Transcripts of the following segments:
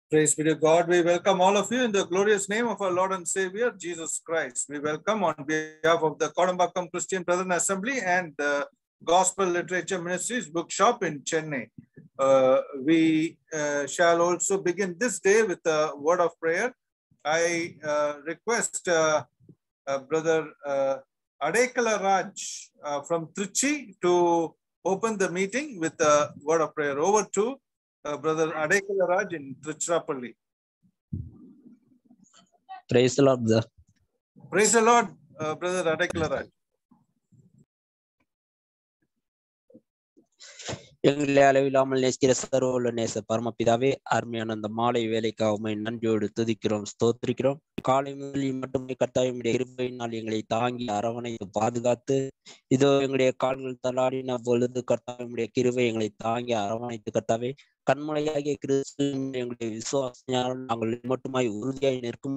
Praise be to God. We welcome all of you in the glorious name of our Lord and Savior, Jesus Christ. We welcome on behalf of the Kodambakam Christian Brethren Assembly and the Gospel Literature Ministries bookshop in Chennai. Uh, we uh, shall also begin this day with a word of prayer. I uh, request uh, uh, Brother uh, Adekala Raj uh, from Trichy to open the meeting with a word of prayer. Over to uh, Brother Adekala Raj in Trichurapalli. Praise the Lord, brother. Praise the Lord, uh, Brother Adekala Raj. எங்களை அளவில்லாமல் நேசிக்கிற சர்வ நேச பரமபிதாவே அருமையான அந்த மாலை வேலைக்காக உண்மை நன்றியோடு துதிக்கிறோம் ஸ்தோத்திரிக்கிறோம் காலை முதலில் மட்டுமே கத்தாயமுடைய இருப்பையினால் எங்களை தாங்கி அரவணைத்து பாதுகாத்து இதோ எங்களுடைய கால்கள் தள்ளாடின பொழுது கர்த்தாவினுடைய கிருவை எங்களை தாங்கி அரவணைத்து கர்த்தாவே கண்மலையாகிய கிறிஸ்து எங்களுடைய விசுவாசம் நாங்கள் மட்டுமாய் உறுதியாய் நிற்கும்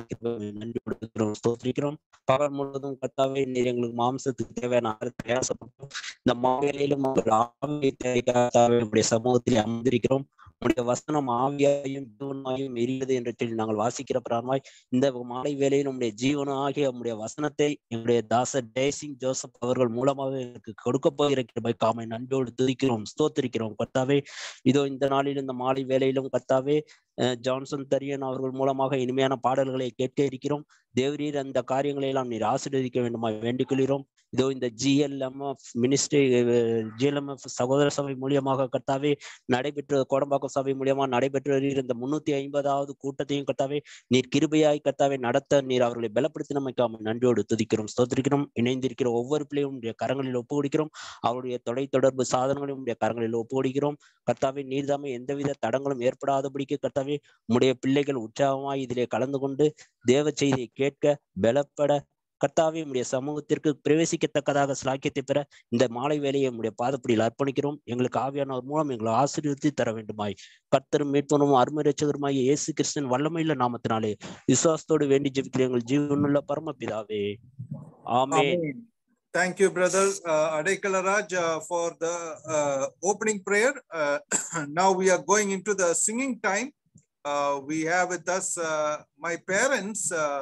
நன்றி கொடுக்கிறோம் ஸ்தோத்திரிக்கிறோம் பகல் முழுவதும் கர்த்தாவே நீர் எங்களுக்கு மாம்சத்துக்கு தேவையான பிரயாசப்பட்டோம் இந்த மாவேலையிலும் ஆவியை தேவைக்காகவே நம்முடைய சமூகத்தில் அமர்ந்திருக்கிறோம் உடைய வசனம் ஆவியாயும் ஜீவனாயும் எரியுது என்று சொல்லி நாங்கள் வாசிக்கிற பிராணமாய் இந்த மாலை வேளையில் நம்முடைய ஜீவனாகிய நம்முடைய வசனத்தை எங்களுடைய தாசர் டேசிங் ஜோசப் அவர்கள் மூலமாக எனக்கு கொடுக்க போகிற காமை நன்றோடு துதிக்கிறோம் ஸ்தோத்திரிக்கிறோம் கர்த்தாவே இதோ இந்த நாளில் இந்த மாலை வேளையிலும் கர்த்தாவே ஜான்சன் தரியன் அவர்கள் மூலமாக இனிமையான பாடல்களை கேட்க இருக்கிறோம் தேவரீர் அந்த காரியங்களை எல்லாம் நீர் ஆசீர்வதிக்க வேண்டுமா வேண்டிக் கொள்கிறோம் இதோ இந்த ஜிஎல்எம்எஃப் மினிஸ்ட்ரி ஜிஎல்எம்எஃப் சகோதர சபை மூலியமாக கர்த்தாவே நடைபெற்ற கோடம்பாக்கம் சபை மூலியமா நடைபெற்று வருகிற இந்த முன்னூத்தி ஐம்பதாவது கூட்டத்தையும் கர்த்தாவே நீர் கிருபையாய் கர்த்தாவே நடத்த நீர் அவர்களை பலப்படுத்தினமைக்காம நன்றியோடு துதிக்கிறோம் ஸ்தோத்திரிக்கிறோம் இணைந்திருக்கிற ஒவ்வொரு பிள்ளையும் உடைய கரங்களில் ஒப்பு கொடுக்கிறோம் அவருடைய தொலை தொடர்பு சாதனங்களையும் உடைய கரங்களில் ஒப்பு கொடுக்கிறோம் கர்த்தாவே நீர்தாமே எந்தவித தடங்களும் ஏற்படாதபடிக்கு கர்த்தாவே உடைய பிள்ளைகள் உற்சாகமாய் இதிலே கலந்து கொண்டு தேவ செய்தியை கேட்க பலப்பட கர்த்தாவே உடைய சமூகத்திற்கு பிரவேசிக்கத்தக்கதாக சிலாக்கியத்தை பெற இந்த மாலை வேலையை உடைய பாதப்படியில் அர்ப்பணிக்கிறோம் எங்களுக்கு ஆவியானவர் மூலம் எங்களை ஆசீர்வதித்து தர வேண்டுமாய் கர்த்தரும் மீட்பனும் அருமை ரட்சகருமாய் இயேசு கிறிஸ்தன் வல்லமையுள்ள நாமத்தினாலே விசுவாசத்தோடு வேண்டி ஜெபிக்கிற எங்கள் ஜீவனுள்ள பரமபிதாவே ஆமே Thank you, brother uh, Adekala Raj, uh, for the uh, opening prayer. Uh, now we are going into the singing time. Uh, we have with us uh, my parents. Uh,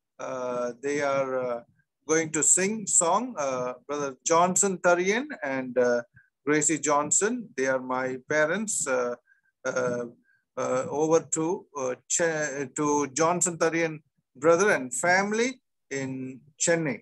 uh, they are uh, going to sing song. Uh, brother Johnson Tarian and uh, Gracie Johnson. They are my parents. Uh, uh, uh, over to uh, Ch- to Johnson Tarian brother and family in Chennai.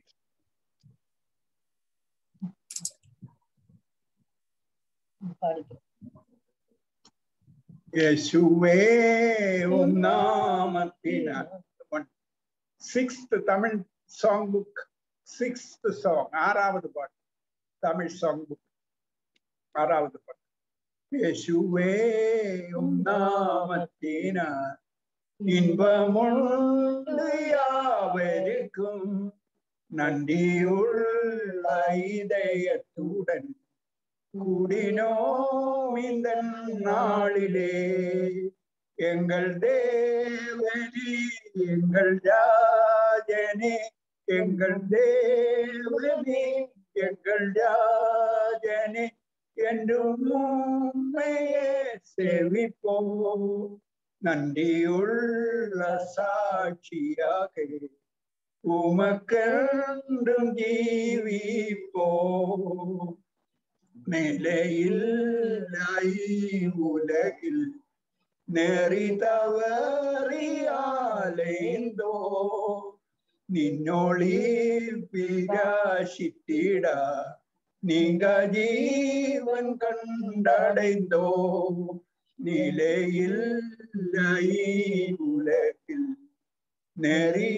യേശുവേ ഒന്നാമത്തിനാൽ sixth Tamil song book sixth song ആറാவது பாட்டு Tamil song book ஆறாவது பாட்டு യേശുവേ ഒന്നാമത്തിനാൽ இன்பமுண்டு யாவருக்கும் நன்றியுள்ள இதயத்துடன் கூடினோம் இந்த நாளிலே எங்கள் தேவனே எங்கள் ராஜனே எங்கள் தேவனே எங்கள் ராஜனே என்றும் உம்மையே சேவிப்போம் நன்றியுள்ள சாட்சியாக உமக்கென்றும் ஜீவிப்போம் நிலையில் உலகில் நெறி தவறியாலேந்தோ നിന്നോളി വിരാശിത്തിട നീങ്ക ജീവൻ കണ്ടടൈന്തോ നിലയിൽ ഉലകിൽ നെറി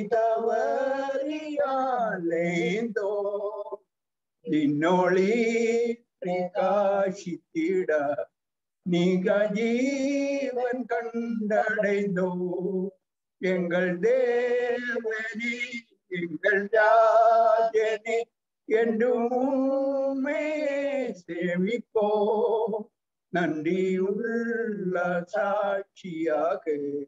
തവറിയാലേന്തോ നിന്നോളി பிரகாசித்திட நீங்க ஜீவன் கண்டடைந்தோ எங்கள் தேவனே எங்கள் ராஜனே என்றுமே சேமிப்போ நன்றியுள்ள சாட்சியாக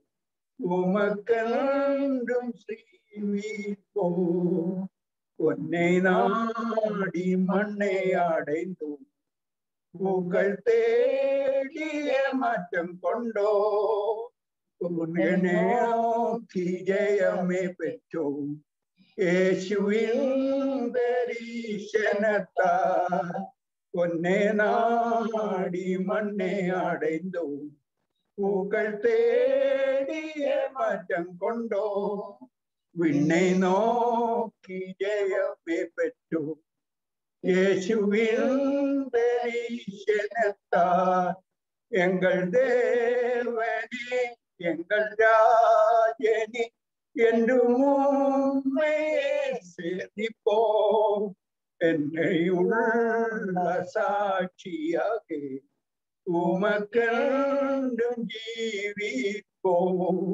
உமக்கென்றும் செய்விப்போ உன்னை நாடி மண்ணை அடைந்தோம் புகழ் தேடிய மாற்றம் கொண்டோ உன்னை நோக்கி ஜெயமே பெற்றோம் இயேசுவின் தரிசனத்தால் உன்னை நாடி மண்ணை அடைந்தோம் பூக்கள் தேடிய மாற்றம் கொண்டோம் விண்ணை நோக்கி ஜெயமே பெற்றோம் இயேசுவின் தரிசனத்தால் எங்கள் தேவனே எங்கள் ராஜனே என்று உண்மையே சேதிப்போம் என்னை உள்ள சாட்சியாக உமக்கண்டும் ஜீவிப்போம்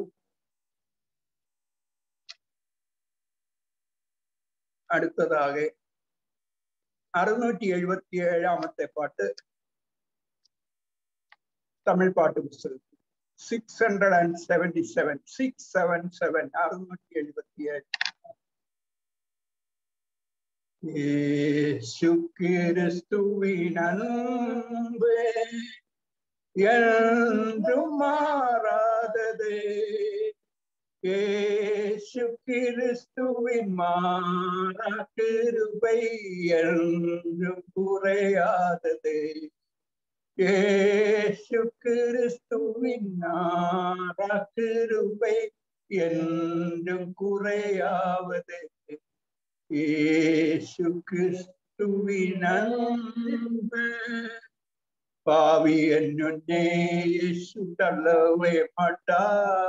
அடுத்ததாக அறுநூற்றி எழுபத்தி ஏழாமത്തെ பாட்டு தமிழ் பாட்டு புஸ்தகம் six hundred and seventy seven six seven seven அறுநூற்றி எழுபத்தி ஏழு ஏசு கிறிஸ்துவின் அன்பு என்றும் மாறாதது ஏசு கிறிஸ்துவின் மாறா கிருபை என்றும் குறையாதது ஏசு கிறிஸ்துவின் மாறா கிருபை என்றும் குறையாவது ஏசு கிறிஸ்துவின் அன்பு பாவி என்னுன்னே இயேசு தள்ளவே மாட்டா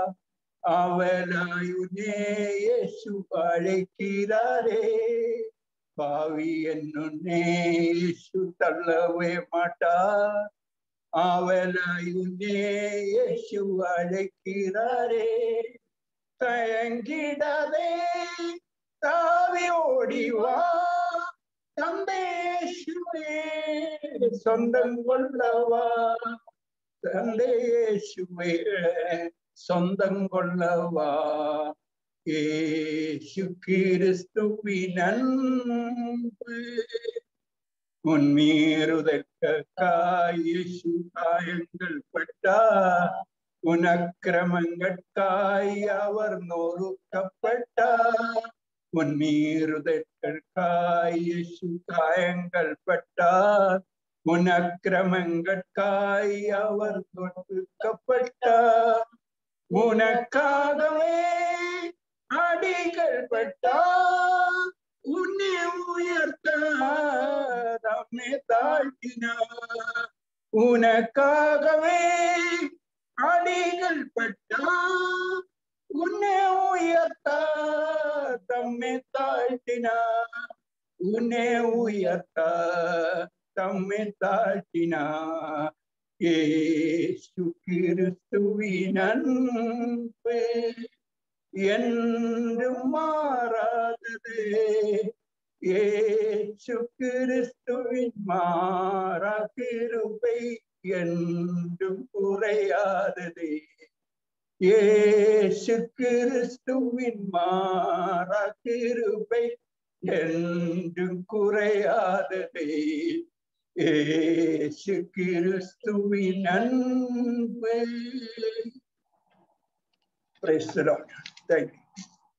அவனாயுனே இயேசு அழைக்கிறாரே பாவி என்னுன்னே இயேசு தள்ளவே மாட்டா அவனாயுனே இயேசு அழைக்கிறாரே தயங்கிடாதே தாவி ஓடிவா தந்தேசுவே சொந்தம் கொள்ளவா தந்தேசுவே சொந்தம் கொள்ளவா ஏசு கிறிஸ்துவின் அன்பு உன்மீறுதற்காய் இயேசு காயங்கள் பட்டா உனக்கிரமங்கட்காய் அவர் நொறுக்கப்பட்டார் உன்மீறுதற்காய் இயேசு காயங்கள் பட்டார் உனக்கிரமங்கட்காய் அவர் நொறுக்கப்பட்டார் உனக்காகவே அடிகள் பட்டார் உன்னை உயர்த்த தம்மை தாழ்த்தினார் உனக்காகவே அடிகள் பட்டார் உன்னை உயர்த்த தம்மை தாழ்த்தினார் உன்னை உயர்த்த தம்மை தாழ்த்தினார் ஏசு கிறிஸ்துவின் அன்பு என்று மாறாதது ஏசு கிறிஸ்துவின் மாறா கிருபை என்றும் குறையாதது ஏசு கிறிஸ்துவின் மாறா கிருபை என்றும் குறையாதது ஏசு கிறிஸ்துவின் அன்பு Praise the Lord. Thank you.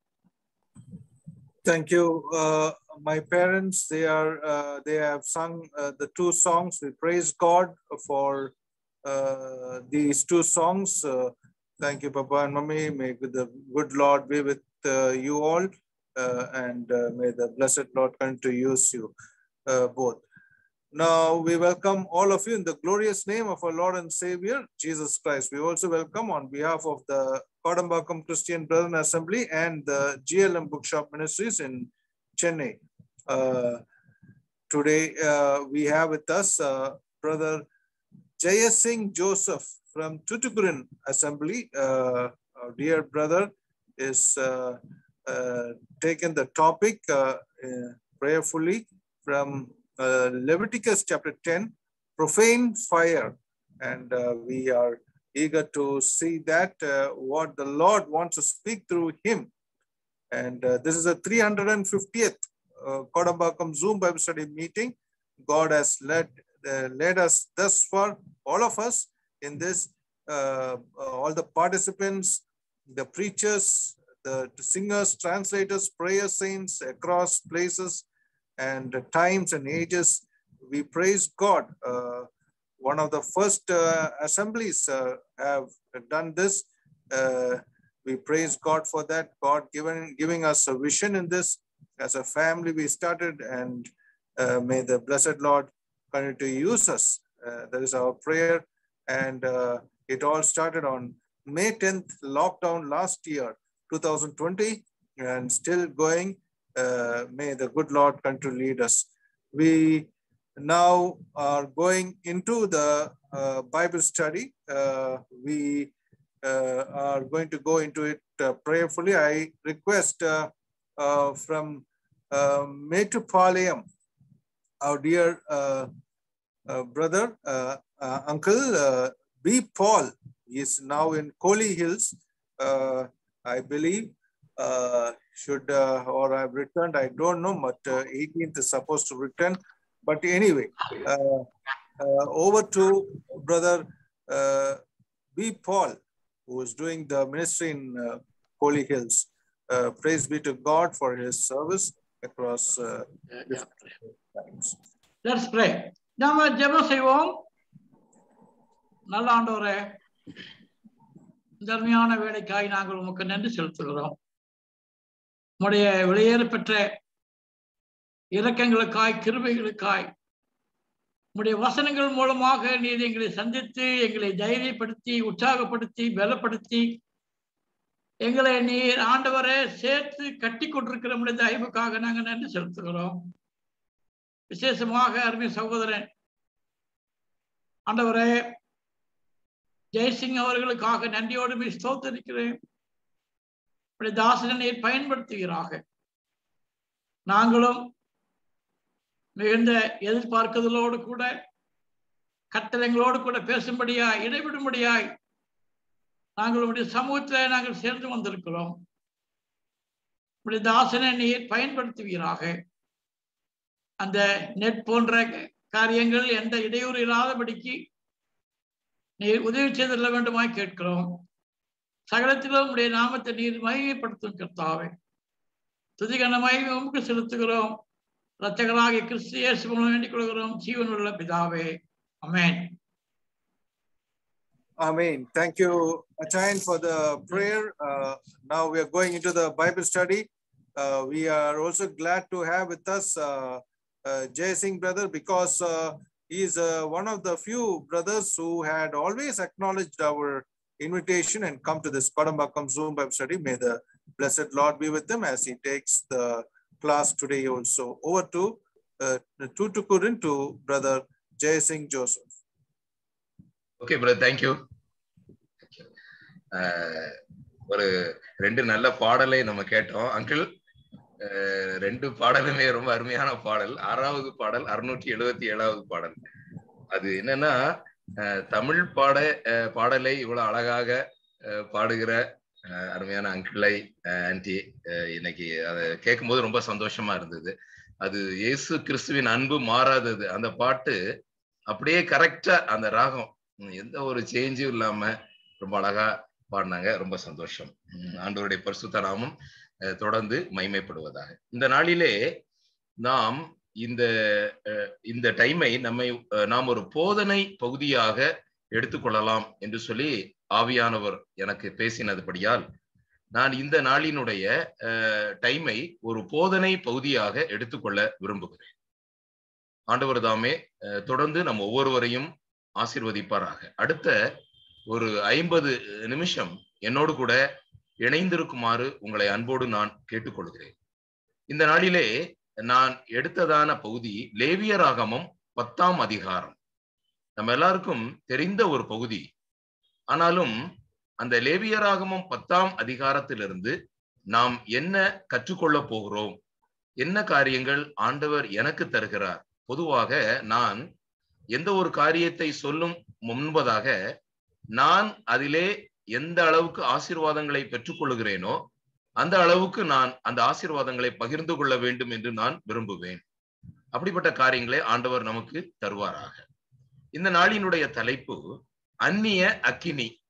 Thank you. Uh, my parents, they are uh, they have sung uh, the two songs. We praise God for uh, these two songs. Uh, thank you, Papa and Mummy. May the good Lord be with uh, you all, uh, and uh, may the blessed Lord continue to use you uh, both. Now we welcome all of you in the glorious name of our Lord and Savior, Jesus Christ. We also welcome on behalf of the Kodambakam Christian Brethren Assembly and the GLM Bookshop Ministries in Chennai. Uh, today uh, we have with us uh, Brother Jaya Singh Joseph from Tutukurin Assembly. Uh, our dear brother is uh, uh, taken the topic uh, uh, prayerfully from uh, Leviticus chapter 10, profane fire. And uh, we are eager to see that uh, what the Lord wants to speak through him. And uh, this is a 350th uh, Kodambakam Zoom Bible study meeting. God has led, uh, led us thus far, all of us, in this uh, all the participants, the preachers, the singers, translators, prayer saints across places and times and ages. We praise God. Uh, one of the first uh, assemblies uh, have done this. Uh, we praise God for that. God given giving us a vision in this as a family. We started, and uh, may the blessed Lord continue to use us. Uh, that is our prayer, and uh, it all started on May 10th, lockdown last year, 2020, and still going. Uh, may the good Lord continue to lead us. We now are going into the uh, Bible study. Uh, we uh, are going to go into it uh, prayerfully. I request uh, uh, from uh, Metupalayam, our dear uh, uh, brother, uh, uh, uncle uh, B. Paul, is now in Coley Hills, uh, I believe. Uh, should uh, or I've returned, I don't know, but uh, 18th is supposed to return. But anyway, uh, uh, over to brother uh, B. Paul, who is doing the ministry in uh, Holy Hills. Uh, praise be to God for his service across uh, different times. Let's pray. நாம ஜெபம் செய்வோம் நல்ல ஆண்டவரே இந்த அருமையான வேலைக்காய் நாங்கள் உமக்கு நன்றி செலுத்துகிறோம் உம்முடைய வெளியேற பெற்ற இரக்கங்களுக்காய் கிருபைகளுக்காய் உம்முடைய வசனங்கள் மூலமாக நீர் எங்களை சந்தித்து எங்களை தைரியப்படுத்தி உற்சாகப்படுத்தி பலப்படுத்தி எங்களை நீர் ஆண்டவரை சேர்த்து கட்டி கொண்டிருக்கிற உடைய தயவுக்காக நாங்கள் நன்றி செலுத்துகிறோம் விசேஷமாக அருமை சகோதரன் ஆண்டவரே ஜெய்சிங் அவர்களுக்காக நன்றியோடு போய் ஸ்தோத்தரிக்கிறேன் இப்படி தாசனை நீர் பயன்படுத்துகிறாக நாங்களும் மிகுந்த எதிர்பார்க்குதலோடு கூட கட்டளைங்களோடு கூட பேசும்படியாய் இடைவிடும்படியாய் நாங்கள் உடைய சமூகத்துல நாங்கள் சேர்ந்து வந்திருக்கிறோம் இப்படி தாசனை நீர் பயன்படுத்துவீராக அந்த நெட் போன்ற காரியங்கள் எந்த இடையூறு இல்லாதபடிக்கு நீர் உதவி செய்திட வேண்டுமாய் கேட்கிறோம் சகலத்திலும் உடைய நாமத்தை நீர் மகிமைப்படுத்தும் கர்த்தாவே துதிகன மகிமை உமக்கு செலுத்துகிறோம் ரத்தகராகிய கிறிஸ்து இயேசு மூலம் வேண்டிக் கொள்கிறோம் ஜீவன் உள்ள பிதாவே amen Amen. Thank you, Achayan, for the prayer. Uh, now we are going into the Bible study. Uh, we are also glad to have with us uh, uh, Jay Singh brother because uh, he is uh, one of the few brothers who had always acknowledged our invitation and come to this Kodambakam Zoom Bible study. May the blessed Lord be with him as he takes the class today also. Over to uh, Tutukurin to brother Jay Singh Joseph. Okay brother thank you ஒரு ரெண்டு நல்ல பாடலை நம்ம கேட்டோம் uncle ரெண்டு பாடலுமே ரொம்ப அருமையான பாடல் ஆறாவது பாடல் அறுநூற்றி எழுபத்தி ஏழாவது பாடல் அது என்னன்னா அஹ், தமிழ் பாட அஹ், பாடலை இவ்வளவு அழகாக அஹ், பாடுகிற அஹ், அருமையான அங்கிளை ஆன்டி இன்னைக்கு அதை கேட்கும்போது ரொம்ப சந்தோஷமா இருந்தது அது இயேசு கிறிஸ்துவின் அன்பு மாறாதது அந்த பாட்டு அப்படியே கரெக்டா அந்த ராகம் உம், எந்த ஒரு சேஞ்சும் இல்லாம ரொம்ப அழகா பாடினாங்க ரொம்ப சந்தோஷம் உம், ஆண்டவருடைய பரிசுத்த நாமம் அஹ், தொடர்ந்து மைமைப்படுவதாக இந்த நாளிலே நாம் இந்த அஹ், இந்த டைமை நம்மை அஹ், நாம் ஒரு போதனை பகுதியாக எடுத்துக்கொள்ளலாம் என்று சொல்லி ஆவியானவர் எனக்கு பேசினதுபடியால் நான் இந்த நாளினுடைய அஹ், டைமை ஒரு போதனை பகுதியாக எடுத்துக்கொள்ள விரும்புகிறேன் ஆண்டவர் தாமே அஹ், தொடர்ந்து நம்ம ஒவ்வொருவரையும் ஆசிர்வதிப்பாராக அடுத்த ஒரு ஐம்பது நிமிஷம் என்னோடு கூட இணைந்திருக்குமாறு உங்களை அன்போடு நான் கேட்டுக்கொள்கிறேன் இந்த நாளிலே நான் எடுத்ததான பகுதி லேவியராகமம் பத்தாம் அதிகாரம் நம்ம எல்லாருக்கும் தெரிந்த ஒரு பகுதி ஆனாலும் அந்த லேவியராகமம் பத்தாம் அதிகாரத்திலிருந்து நாம் என்ன கற்றுக்கொள்ளப் போகிறோம் என்ன காரியங்கள் ஆண்டவர் எனக்கு தருகிறார் பொதுவாக நான் எந்த ஒரு காரியத்தை சொல்லும் முன்பதாக நான் அதிலே எந்த அளவுக்கு ஆசீர்வாதங்களை பெற்றுக்கொள்கிறேனோ அந்த அளவுக்கு நான் அந்த ஆசீர்வாதங்களை பகிர்ந்து கொள்ள வேண்டும் என்று நான் விரும்புவேன் அப்படிப்பட்ட காரியங்களை ஆண்டவர் நமக்கு தருவாராக இந்த நாளினுடைய தலைப்பு அந்நிய அக்கினி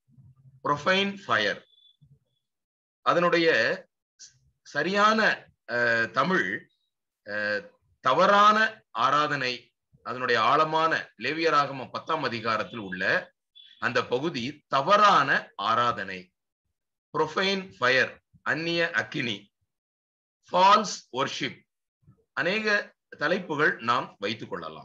ப்ரொஃபைன் ஃபயர் அதனுடைய சரியான அஹ், தமிழ் அஹ், தவறான ஆராதனை அதனுடைய ஆழமான லேவியராகமம் பத்தாம் அதிகாரத்தில் உள்ள அந்த பகுதி தவறான ஆராதனை ப்ரொஃபைன் ஃபயர் அந்நிய அக்கினி ஃபால்ஸ் ஒர்ஷிப் அநேக தலைப்புகள் நாம் வைத்துக் கொள்ளலாம்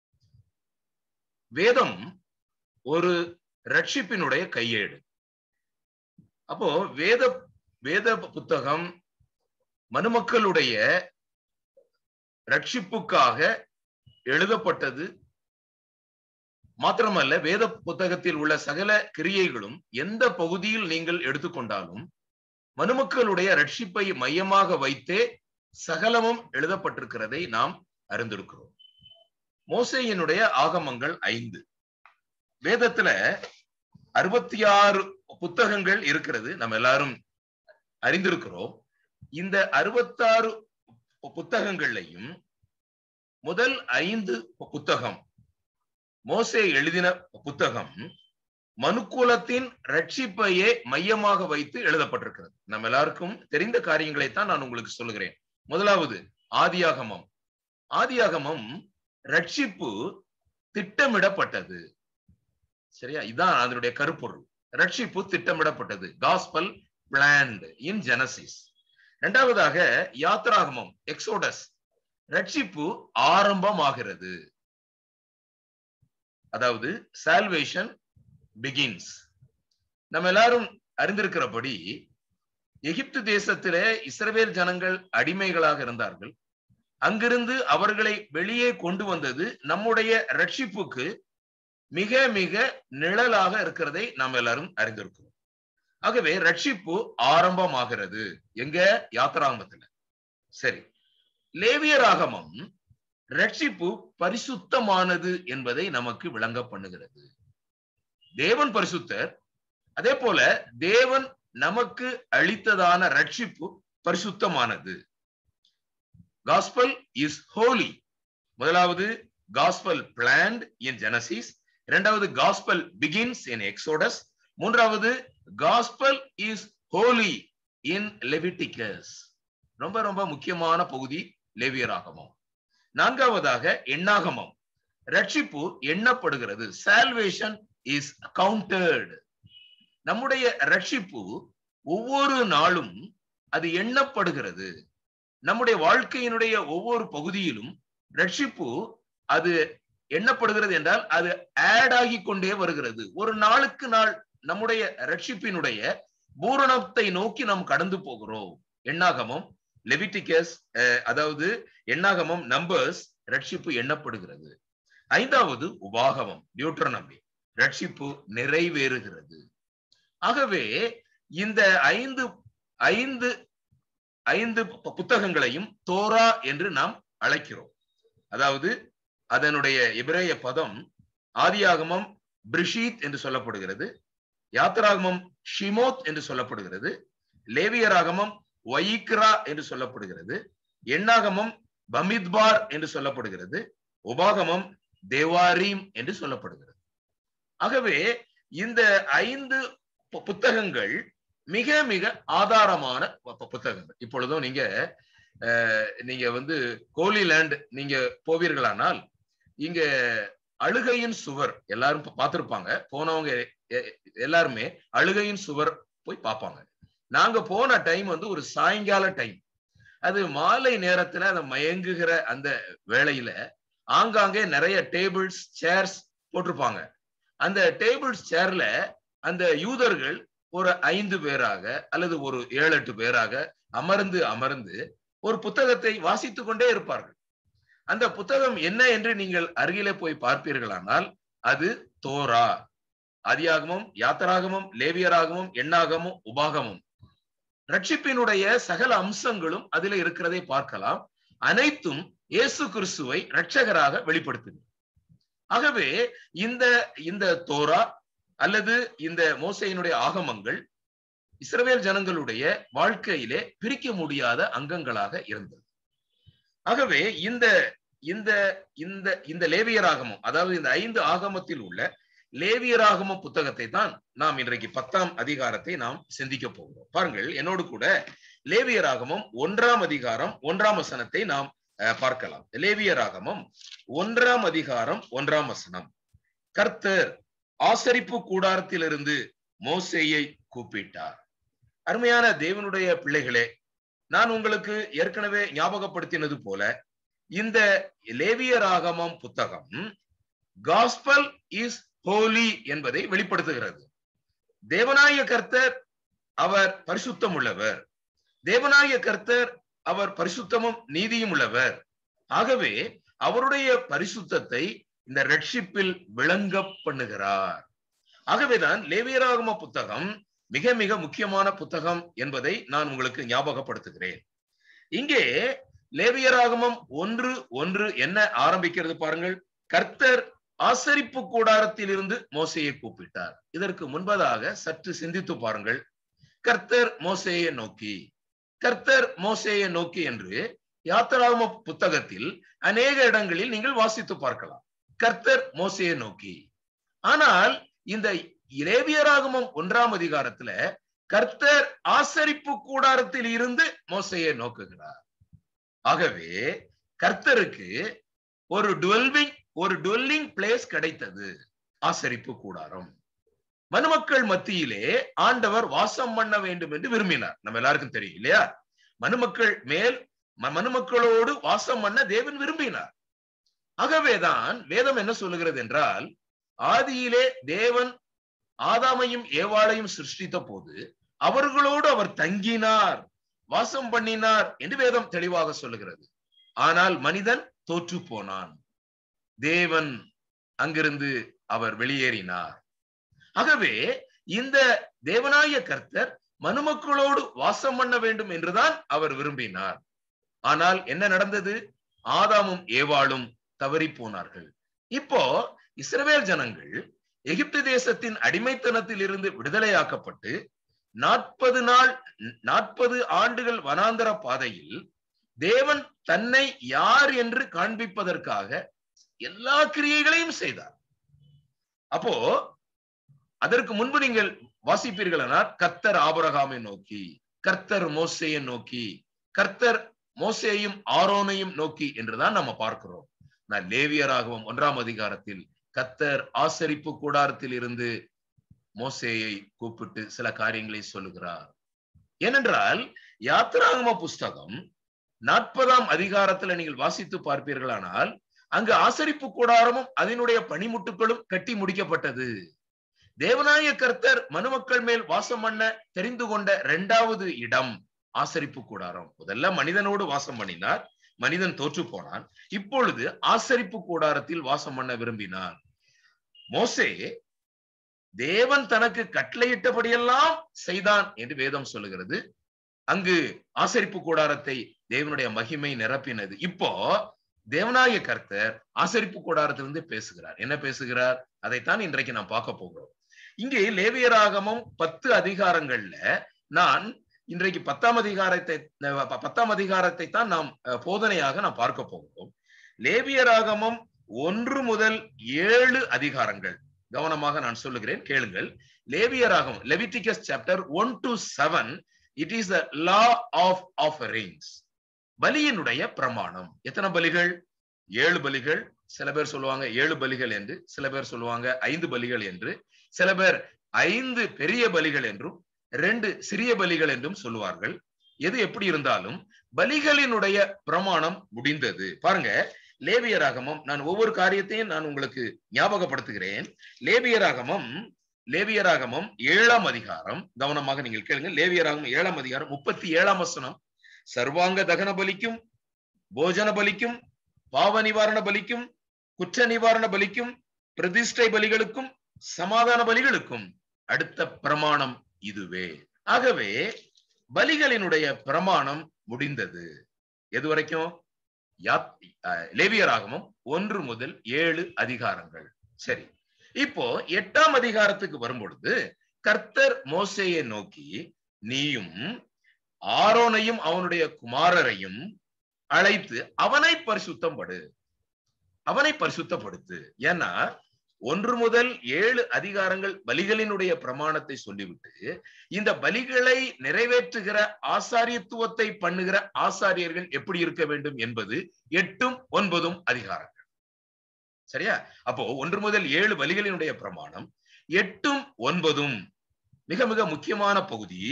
வேதம் ஒரு ரட்சிப்பினுடைய கையேடு அப்போ வேத வேத புத்தகம் மனுமக்களுடைய ரட்சிப்புக்காக எழுதப்பட்டது மாத்திரமல்ல வேத புத்தகத்தில் உள்ள சகல கிரியைகளும் எந்த பகுதியில் நீங்கள் எடுத்துக்கொண்டாலும் மனுமக்களுடைய ரட்சிப்பை மையமாக வைத்தே சகலமும் எழுதப்பட்டிருக்கிறதை நாம் அறிந்திருக்கிறோம் மோசையினுடைய ஆகமங்கள் ஐந்து வேதத்துல அறுபத்தி ஆறு புத்தகங்கள் இருக்கிறது நம்ம எல்லாரும் அறிந்திருக்கிறோம் இந்த அறுபத்தாறு புத்தகங்கள்லையும் முதல் ஐந்து புத்தகம் மோசே எழுதின புத்தகம் மனுக்குலத்தின் ரட்சிப்பையே மையமாக வைத்து எழுதப்பட்டிருக்கிறது நம்ம எல்லாருக்கும் தெரிந்த காரியங்களைத்தான் நான் உங்களுக்கு சொல்லுகிறேன் முதலாவது ஆதியாகமம் ஆதியாகமம் ரட்சிப்பு திட்டமிடப்பட்டது சரியா இதான் அதனுடைய கருப்பொருள் ரட்சிப்பு திட்டமிடப்பட்டது காஸ்பல் பிளான்ட் இன் ஜெனசிஸ் இரண்டாவதாக யாத்ராகமம் எக்ஸோடஸ் ரட்சிப்பு ஆரம்பமாகிறது அதாவது சால்வேஷன் பிகின்ஸ் நம்ம எல்லாரும் அறிந்திருக்கிறபடி எகிப்து தேசத்திலே இஸ்ரவேல் ஜனங்கள் அடிமைகளாக இருந்தார்கள் அங்கிருந்து அவர்களை வெளியே கொண்டு வந்தது நம்முடைய ரட்சிப்புக்கு மிக மிக நிழலாக இருக்கிறதை நாம் எல்லாரும் அறிந்திருக்கிறோம் ஆகவே ரட்சிப்பு ஆரம்பமாகிறது எங்க யாத்திராகமத்துல சரி லேவியராகமம் ரட்சிப்பு பரிசுத்தமானது என்பதை நமக்கு விளங்க பண்ணுகிறது தேவன் பரிசுத்தர் அதே போல தேவன் நமக்கு அளித்ததான ரட்சிப்பு பரிசுத்தமானது காஸ்பல் இஸ் ஹோலி முதலாவது காஸ்பல் பிளான்ட் இன் ஜெனசிஸ் இரண்டாவது காஸ்பல் பிகின்ஸ் இன் எக்ஸோடஸ் மூன்றாவது gospel is holy in Leviticus ரொம்ப ரொம்ப முக்கியமான பகுதி லேவியராகமம் நான்காவதாக எண்ணாகமம் ரட்சிப்பு எண்ணப்படுகிறது சால்வேஷன் இஸ் கவுண்டர்டு நம்முடைய ரட்சிப்பு ஒவ்வொரு நாளும் அது எண்ணப்படுகிறது நம்முடைய வாழ்க்கையினுடைய ஒவ்வொரு பகுதியிலும் ரட்சிப்பு அது எண்ணப்படுகிறது என்றால் அது ஆட் ஆகி கொண்டே வருகிறது ஒரு நாளுக்கு நாள் நம்முடைய ரட்சிப்பினுடைய பூரணத்தை நோக்கி நாம் கடந்து போகிறோம் எண்ணாகமம் லெவிட்டிகஸ் அதாவது எண்ணாகமம் நம்பர்ஸ் ரட்சிப்பு எண்ணப்படுகிறது ஐந்தாவது உபாகமம் நியூட்ரனமி ரட்சிப்பு நிறைவேறுகிறது ஆகவே இந்த ஐந்து ஐந்து ஐந்து புத்தகங்களையும் தோரா என்று நாம் அழைக்கிறோம் அதாவது அதனுடைய எபிரேய பதம் ஆதியாகமம் பிரிஷீத் என்று சொல்லப்படுகிறது யாத்திராகமம் ஷிமோத் என்று சொல்லப்படுகிறது லேவியராகமம் ஒயிக்ரா என்று சொல்லப்படுகிறது எண்ணாகமம் பமித்பார் என்று சொல்லப்படுகிறது உபாகமம் தேவாரீம் என்று சொல்லப்படுகிறது ஆகவே இந்த ஐந்து புத்தகங்கள் மிக மிக ஆதாரமான புத்தகங்கள் இப்பொழுதும் நீங்க நீங்க வந்து கோலி லேண்ட் நீங்க போவீர்களானால் இங்க அழுகையின் சுவர் எல்லாரும் பார்த்திருப்பாங்க போனவங்க எல்லாருமே அழுகையின் சுவர் போய் பார்ப்பாங்க நாங்க போன டைம் வந்து ஒரு சாயங்கால டைம் அது மாலை நேரத்துல அந்த மயங்குகிற அந்த வேளையில ஆங்காங்கே நிறைய டேபிள்ஸ் சேர்ஸ் போட்டிருப்பாங்க அந்த டேபிள்ஸ் சேர்ல அந்த யூதர்கள் ஒரு ஐந்து பேராக அல்லது ஒரு ஏழு எட்டு பேராக அமர்ந்து அமர்ந்து ஒரு புத்தகத்தை வாசித்துக் கொண்டே இருப்பார்கள் அந்த புத்தகம் என்ன என்று நீங்கள் அருகிலே போய் பார்ப்பீர்களானால் அது தோரா ஆதியாகமும் யாத்தராகமும் லேவியராகமும் எண்ணாகமும் உபாகமும் ரட்சிப்பினுடைய சகல அம்சங்களும் அதில் இருக்கிறதை பார்க்கலாம் அனைத்தும் இயேசு கிறிஸ்துவை ரட்சகராக வெளிப்படுத்துது ஆகவே இந்த இந்த தோரா அல்லது இந்த மோசையினுடைய ஆகமங்கள் இஸ்ரவேல் ஜனங்களுடைய வாழ்க்கையிலே பிரிக்க முடியாத அங்கங்களாக இருந்தது ஆகவே இந்த இந்த இந்த இந்த லேவியர் ஆகமம் அதாவது இந்த ஐந்து ஆகமத்தில் உள்ள லேவியராகம புத்தகத்தை தான் நாம் இன்றைக்கு பத்தாம் அதிகாரத்தை நாம் சிந்திக்க போகிறோம் பாருங்கள் என்னோடு கூட லேவியராகமம் ஒன்றாம் அதிகாரம் ஒன்றாம் வசனத்தை நாம் அஹ், பார்க்கலாம் லேவியராகமம் ஒன்றாம் அதிகாரம் ஒன்றாம் வசனம் கர்த்தர் ஆசரிப்பு கூடாரத்திலிருந்து மோசேயை கூப்பிட்டார் அருமையான தேவனுடைய பிள்ளைகளே நான் உங்களுக்கு ஏற்கனவே ஞாபகப்படுத்தினது போல இந்த லேவியராகமம் புத்தகம் காஸ்பல் இஸ் ஹோலி என்பதை வெளிப்படுத்துகிறது தேவனாய கர்த்தர் அவர் பரிசுத்தம் உள்ளவர் தேவனாய கர்த்தர் அவர் பரிசுத்தமும் நீதியும் உள்ளவர் ஆகவே அவருடைய பரிசுத்தத்தை இந்த ரட்சிப்பில் விளங்க பண்ணுகிறார் ஆகவேதான் லேவியராகம புத்தகம் மிக மிக முக்கியமான புத்தகம் என்பதை நான் உங்களுக்கு ஞாபகப்படுத்துகிறேன் இங்கே லேவியராகமம் ஒன்று ஒன்று என்ன ஆரம்பிக்கிறது பாருங்கள் கர்த்தர் ஆசரிப்பு கூடாரத்தில் இருந்து மோசையை கூப்பிட்டார் இதற்கு முன்பதாக சற்று சிந்தித்து பாருங்கள் கர்த்தர் மோசேயை நோக்கி கர்த்தர் மோசேயை நோக்கி என்று யாத்திராகம புத்தகத்தில் அநேக இடங்களில் நீங்கள் வாசித்து பார்க்கலாம் கர்த்தர் மோசையை நோக்கி ஆனால் இந்த இலேவியராகமம் ஒன்றாம் அதிகாரத்துல கர்த்தர் ஆசரிப்பு கூடாரத்தில் இருந்து மோசையை நோக்குகிறார் ஆகவே கர்த்தருக்கு ஒரு டுவெல்விங் ஒரு டுவெல்லிங் பிளேஸ் கிடைத்தது ஆசரிப்பு கூடாரம் மனுமக்கள் மத்தியிலே ஆண்டவர் வாசம் பண்ண வேண்டும் என்று விரும்பினார் நம்ம எல்லாருக்கும் தெரியும் இல்லையா மனுமக்கள் மேல் ம- மனுமக்களோடு வாசம் பண்ண தேவன் விரும்பினார் ஆகவேதான் வேதம் என்ன சொல்லுகிறது என்றால் ஆதியிலே தேவன் ஆதாமையும் ஏவாளையும் சிருஷ்டித்த போது அவர்களோடு அவர் தங்கினார் வாசம் பண்ணினார் என்று வேதம் தெளிவாக சொல்லுகிறது ஆனால் மனிதன் தோற்று போனான் தேவன் அங்கிருந்து அவர் வெளியேறினார் ஆகவே இந்த தேவனாய கர்த்தர் மனுமக்களோடு வாசம் பண்ண வேண்டும் என்றுதான் அவர் விரும்பினார் ஆனால் என்ன நடந்தது ஆதாமும் ஏவாளும் தவறி போனார்கள் இப்போ இஸ்ரவேல் ஜனங்கள் எகிப்து தேசத்தின் அடிமைத்தனத்தில் இருந்து விடுதலையாக்கப்பட்டு நாற்பது நாள் நாற்பது ஆண்டுகள் வனாந்தர பாதையில் தேவன் தன்னை யார் என்று காண்பிப்பதற்காக எல்லா கிரியைகளையும் செய்தார் அப்போ அதற்கு முன்பு நீங்கள் வாசிப்பீர்களானால் கர்த்தர் ஆபரகாமை நோக்கி கர்த்தர் மோசையை நோக்கி கர்த்தர் மோசேயும் ஆரோனையும் நோக்கி என்றுதான் நம்ம பார்க்கிறோம் நான் லேவியராகவும் ஒன்றாம் அதிகாரத்தில் கத்தர் ஆசரிப்பு கூடாரத்தில் இருந்து மோசேயை கூப்பிட்டு சில காரியங்களை சொல்லுகிறார் ஏனென்றால் யாத்திராகம புஸ்தகம் நாற்பதாம் அதிகாரத்துல நீங்கள் வாசித்து பார்ப்பீர்களானால் அங்கு ஆசரிப்பு கூடாரமும் அதனுடைய பனிமுட்டுகளும் கட்டி முடிக்கப்பட்டது தேவநாய கர்த்தர் மனுமக்கள் மேல் வாசம் பண்ண தெரிந்து கொண்ட இரண்டாவது இடம் ஆசரிப்பு கூடாரம் முதல்ல மனிதனோடு வாசம் பண்ணினார் மனிதன் தோற்று போனான் இப்பொழுது ஆசரிப்பு கூடாரத்தில் வாசம் பண்ண விரும்பினார் மோசே தேவன் தனக்கு கட்டளையிட்டபடியெல்லாம் செய்தான் என்று வேதம் சொல்லுகிறது அங்கு ஆசரிப்பு கூடாரத்தை தேவனுடைய மகிமை நிரப்பினது இப்போ தேவனாய கர்த்தர் ஆசரிப்பு கூடாரத்திலிருந்து பேசுகிறார் என்ன பேசுகிறார் அதைத்தான் இன்றைக்கு நாம் பார்க்க போகிறோம் இங்கே லேவியராகமும் பத்து அதிகாரங்கள்ல நான் இன்றைக்கு பத்தாம் அதிகாரத்தை பத்தாம் அதிகாரத்தை தான் நாம் போதனையாக நாம் பார்க்க போகிறோம் லேவியராகமம் ஒன்று முதல் ஏழு அதிகாரங்கள் கவனமாக நான் சொல்லுகிறேன் கேளுங்கள் லேவியராகம் Leviticus chapter one to seven it is the law of offerings பலியினுடைய பிரமாணம் எத்தனை பலிகள் ஏழு பலிகள் சில பேர் சொல்லுவாங்க ஏழு பலிகள் என்று சில பேர் சொல்லுவாங்க ஐந்து பலிகள் என்று சில பேர் ஐந்து பெரிய பலிகள் என்றும் ரெண்டு சிறிய பலிகள் என்றும் சொல்லுவார்கள் எது எப்படி இருந்தாலும் பலிகளினுடைய பிரமாணம் முடிந்தது பாருங்க லேவியராகமம் நான் ஒவ்வொரு காரியத்தையும் நான் உங்களுக்கு ஞாபகப்படுத்துகிறேன் லேவியராகமம் லேவியராகமம் ஏழாம் அதிகாரம் கவனமாக நீங்கள் கேளுங்க லேவியராகமம் ஏழாம் அதிகாரம் முப்பத்தி ஏழாம் வசனம் சர்வாங்க தகன பலிக்கும் போஜன பலிக்கும் பாவ நிவாரண பலிக்கும் குற்ற நிவாரண பலிக்கும் பிரதிஷ்டை பலிகளுக்கும் சமாதான பலிகளுக்கும் அடுத்த பிரமாணம் இதுவே ஆகவே பலிகளினுடைய பிரமாணம் முடிந்தது எது வரைக்கும் லேவியராகமும் ஒன்று முதல் ஏழு அதிகாரங்கள் சரி இப்போ எட்டாம் அதிகாரத்துக்கு வரும்பொழுது கர்த்தர் மோசையை நோக்கி நீயும் ஆரோனையும் அவனுடைய குமாரரையும் அழைத்து அவனை பரிசுத்தம் படு அவனை பரிசுத்தப்படுத்து ஏன்னா ஒன்று முதல் ஏழு அதிகாரங்கள் பலிகளினுடைய பிரமாணத்தை சொல்லிவிட்டு இந்த பலிகளை நிறைவேற்றுகிற ஆசாரியத்துவத்தை பண்ணுகிற ஆசாரியர்கள் எப்படி இருக்க வேண்டும் என்பது எட்டும் ஒன்பதும் அதிகாரங்கள் சரியா அப்போ ஒன்று முதல் ஏழு பலிகளினுடைய பிரமாணம் எட்டும் ஒன்பதும் மிக மிக முக்கியமான பகுதி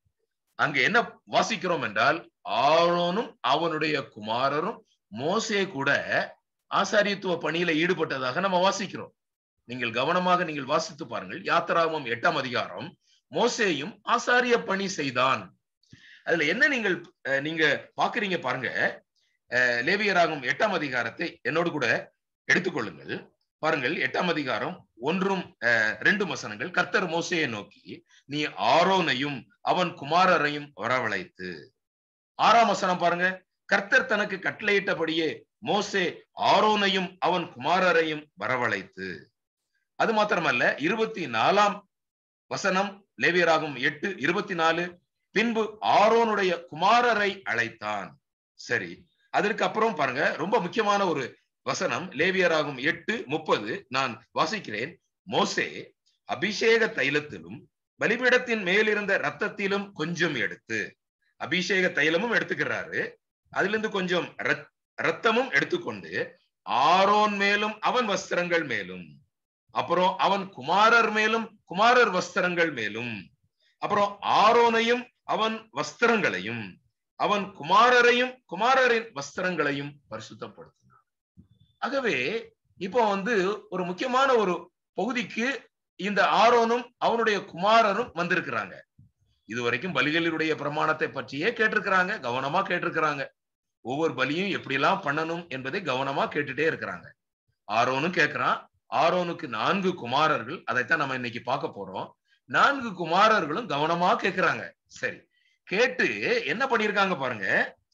அங்க என்ன வாசிக்கிறோம் என்றால் ஆரோனும் அவனுடைய குமாரரும் மோசே கூட ஆசாரியத்துவ பணியில ஈடுபட்டதாக நம்ம வாசிக்கிறோம் நீங்கள் கவனமாக நீங்கள் வாசித்து பாருங்கள் யாத்திராமம் எட்டாம் அதிகாரம் மோசேயும் ஆசாரிய பணி செய்தான் அதுல என்ன நீங்கள் அஹ், நீங்க பாக்குறீங்க பாருங்க அஹ், லேவியராகும் எட்டாம் அதிகாரத்தை என்னோடு கூட எடுத்துக்கொள்ளுங்கள் பாருங்கள் எட்டாம் அதிகாரம் ஒன்றும் அஹ், ரெண்டு வசனங்கள் கர்த்தர் மோசையை நோக்கி நீ ஆரோனையும் அவன் குமாரரையும் வரவழைத்து ஆறாம் வசனம் பாருங்க கர்த்தர் தனக்கு கட்டளையிட்டபடியே மோசே ஆரோனையும் அவன் குமாரரையும் வரவழைத்து அது மாத்திரமல்ல இருபத்தி நாலாம் வசனம் லேவியராகும் எட்டு இருபத்தி நாலு பின்பு ஆரோனுடைய குமாரரை அழைத்தான் சரி அதற்கு அப்புறம் பாருங்க ரொம்ப முக்கியமான ஒரு வசனம் லேவியராகும் எட்டு முப்பது நான் வாசிக்கிறேன் மோசே அபிஷேக தைலத்திலும் பலிபீடத்தின் மேலிருந்த ரத்தத்திலும் கொஞ்சம் எடுத்து அபிஷேக தைலமும் எடுத்துக்கிறாரு அதுல இருந்து கொஞ்சம் ரத்- ரத்தமும் எடுத்துக்கொண்டு ஆரோன் மேலும் அவன் வஸ்திரங்கள் மேலும் அப்புறம் அவன் குமாரர் மேலும் குமாரர் வஸ்திரங்கள் மேலும் அப்புறம் ஆரோனையும் அவன் வஸ்திரங்களையும் அவன் குமாரரையும் குமாரரின் வஸ்திரங்களையும் பரிசுத்தப்படுத்தினான் ஆகவே இப்போ வந்து ஒரு முக்கியமான ஒரு பகுதிக்கு இந்த ஆரோனும் அவனுடைய குமாரரும் வந்திருக்கிறாங்க இதுவரைக்கும் பலிகளினுடைய பிரமாணத்தை பற்றியே கேட்டிருக்கிறாங்க கவனமா கேட்டிருக்கிறாங்க ஒவ்வொரு பலியும் எப்படியெல்லாம் பண்ணணும் என்பதை கவனமா கேட்டுட்டே இருக்கிறாங்க ஆரோனும் கேட்கிறான் ஆரோனுக்கு நான்கு குமாரர்கள் அதைத்தான் நம்ம இன்னைக்கு பார்க்க போறோம் நான்கு குமாரர்களும் கவனமா கேட்கிறாங்க சரி கேட்டு என்ன பண்ணிருக்காங்க பாருங்க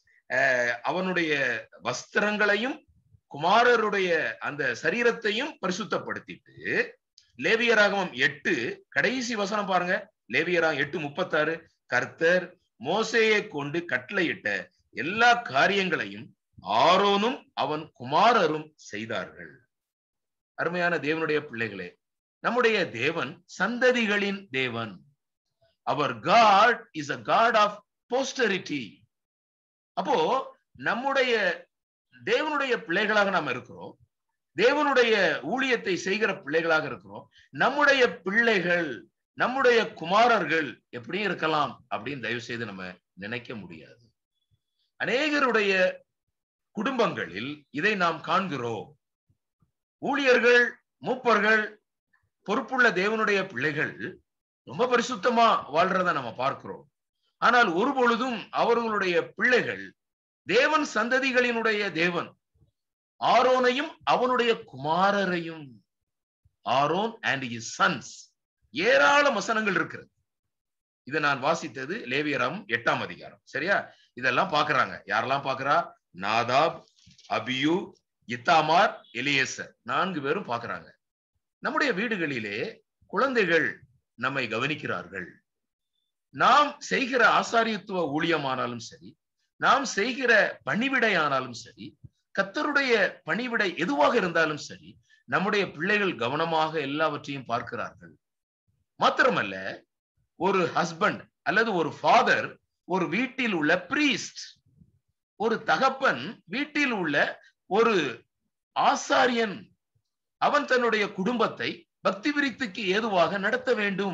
அஹ் அவனுடைய வஸ்திரங்களையும் குமாரருடைய அந்த சரீரத்தையும் பரிசுத்தப்படுத்திட்டு லேவியராகமம் எட்டு கடைசி வசனம் பாருங்க லேவியராகம் எட்டு முப்பத்தாறு கர்த்தர் மோசேயை கொண்டு கட்டளையிட்ட எல்லா காரியங்களையும் ஆரோனும் அவன் குமாரரும் செய்தார்கள் அருமையான தேவனுடைய பிள்ளைகளே நம்முடைய தேவன் சந்ததிகளின் தேவன் அவர் God is a God of posterity அப்போ நம்முடைய தேவனுடைய பிள்ளைகளாக நாம் இருக்கிறோம் தேவனுடைய ஊழியத்தை செய்கிற பிள்ளைகளாக இருக்கிறோம் நம்முடைய பிள்ளைகள் நம்முடைய குமாரர்கள் எப்படி இருக்கலாம் அப்படின்னு தயவு செய்து நம்ம நினைக்க முடியாது அநேகருடைய குடும்பங்களில் இதை நாம் காண்கிறோம் ஊழியர்கள் மூப்பர்கள் பொறுப்புள்ள தேவனுடைய பிள்ளைகள் ரொம்ப பரிசுத்தமா வாழ்றத நம்ம பார்க்கிறோம் ஆனால் ஒரு பொழுதும் அவர்களுடைய பிள்ளைகள் தேவன் சந்ததிகளினுடைய தேவன் ஆரோனையும் அவனுடைய குமாரரையும் ஆரோன் அண்ட் his சன்ஸ் ஏராளம் வசனங்கள் இருக்கிறது இதை நான் வாசித்தது லேவியரம் எட்டாம் அதிகாரம் சரியா இதெல்லாம் பாக்குறாங்க யாரெல்லாம் பாக்குறா நாதாப் அபியு இத்தாமார் எலியேசர் நான்கு பேரும் பாக்குறாங்க நம்முடைய வீடுகளிலே குழந்தைகள் நம்மை கவனிக்கிறார்கள் நாம் செய்கிற ஆசாரியத்துவ ஊழியமானாலும் சரி நாம் செய்கிற பணிவிடை ஆனாலும் சரி கத்தருடைய பணிவிடை எதுவாக இருந்தாலும் சரி நம்முடைய பிள்ளைகள் கவனமாக எல்லாவற்றையும் பார்க்கிறார்கள் மாத்திரமல்ல ஒரு ஹஸ்பண்ட் அல்லது ஒரு ஃபாதர் ஒரு வீட்டில் உள்ள பிரீஸ்ட் ஒரு தகப்பன் வீட்டில் உள்ள ஒரு ஆசாரியன் அவன் தன்னுடைய குடும்பத்தை பக்தி விருத்திக்கு ஏதுவாக நடத்த வேண்டும்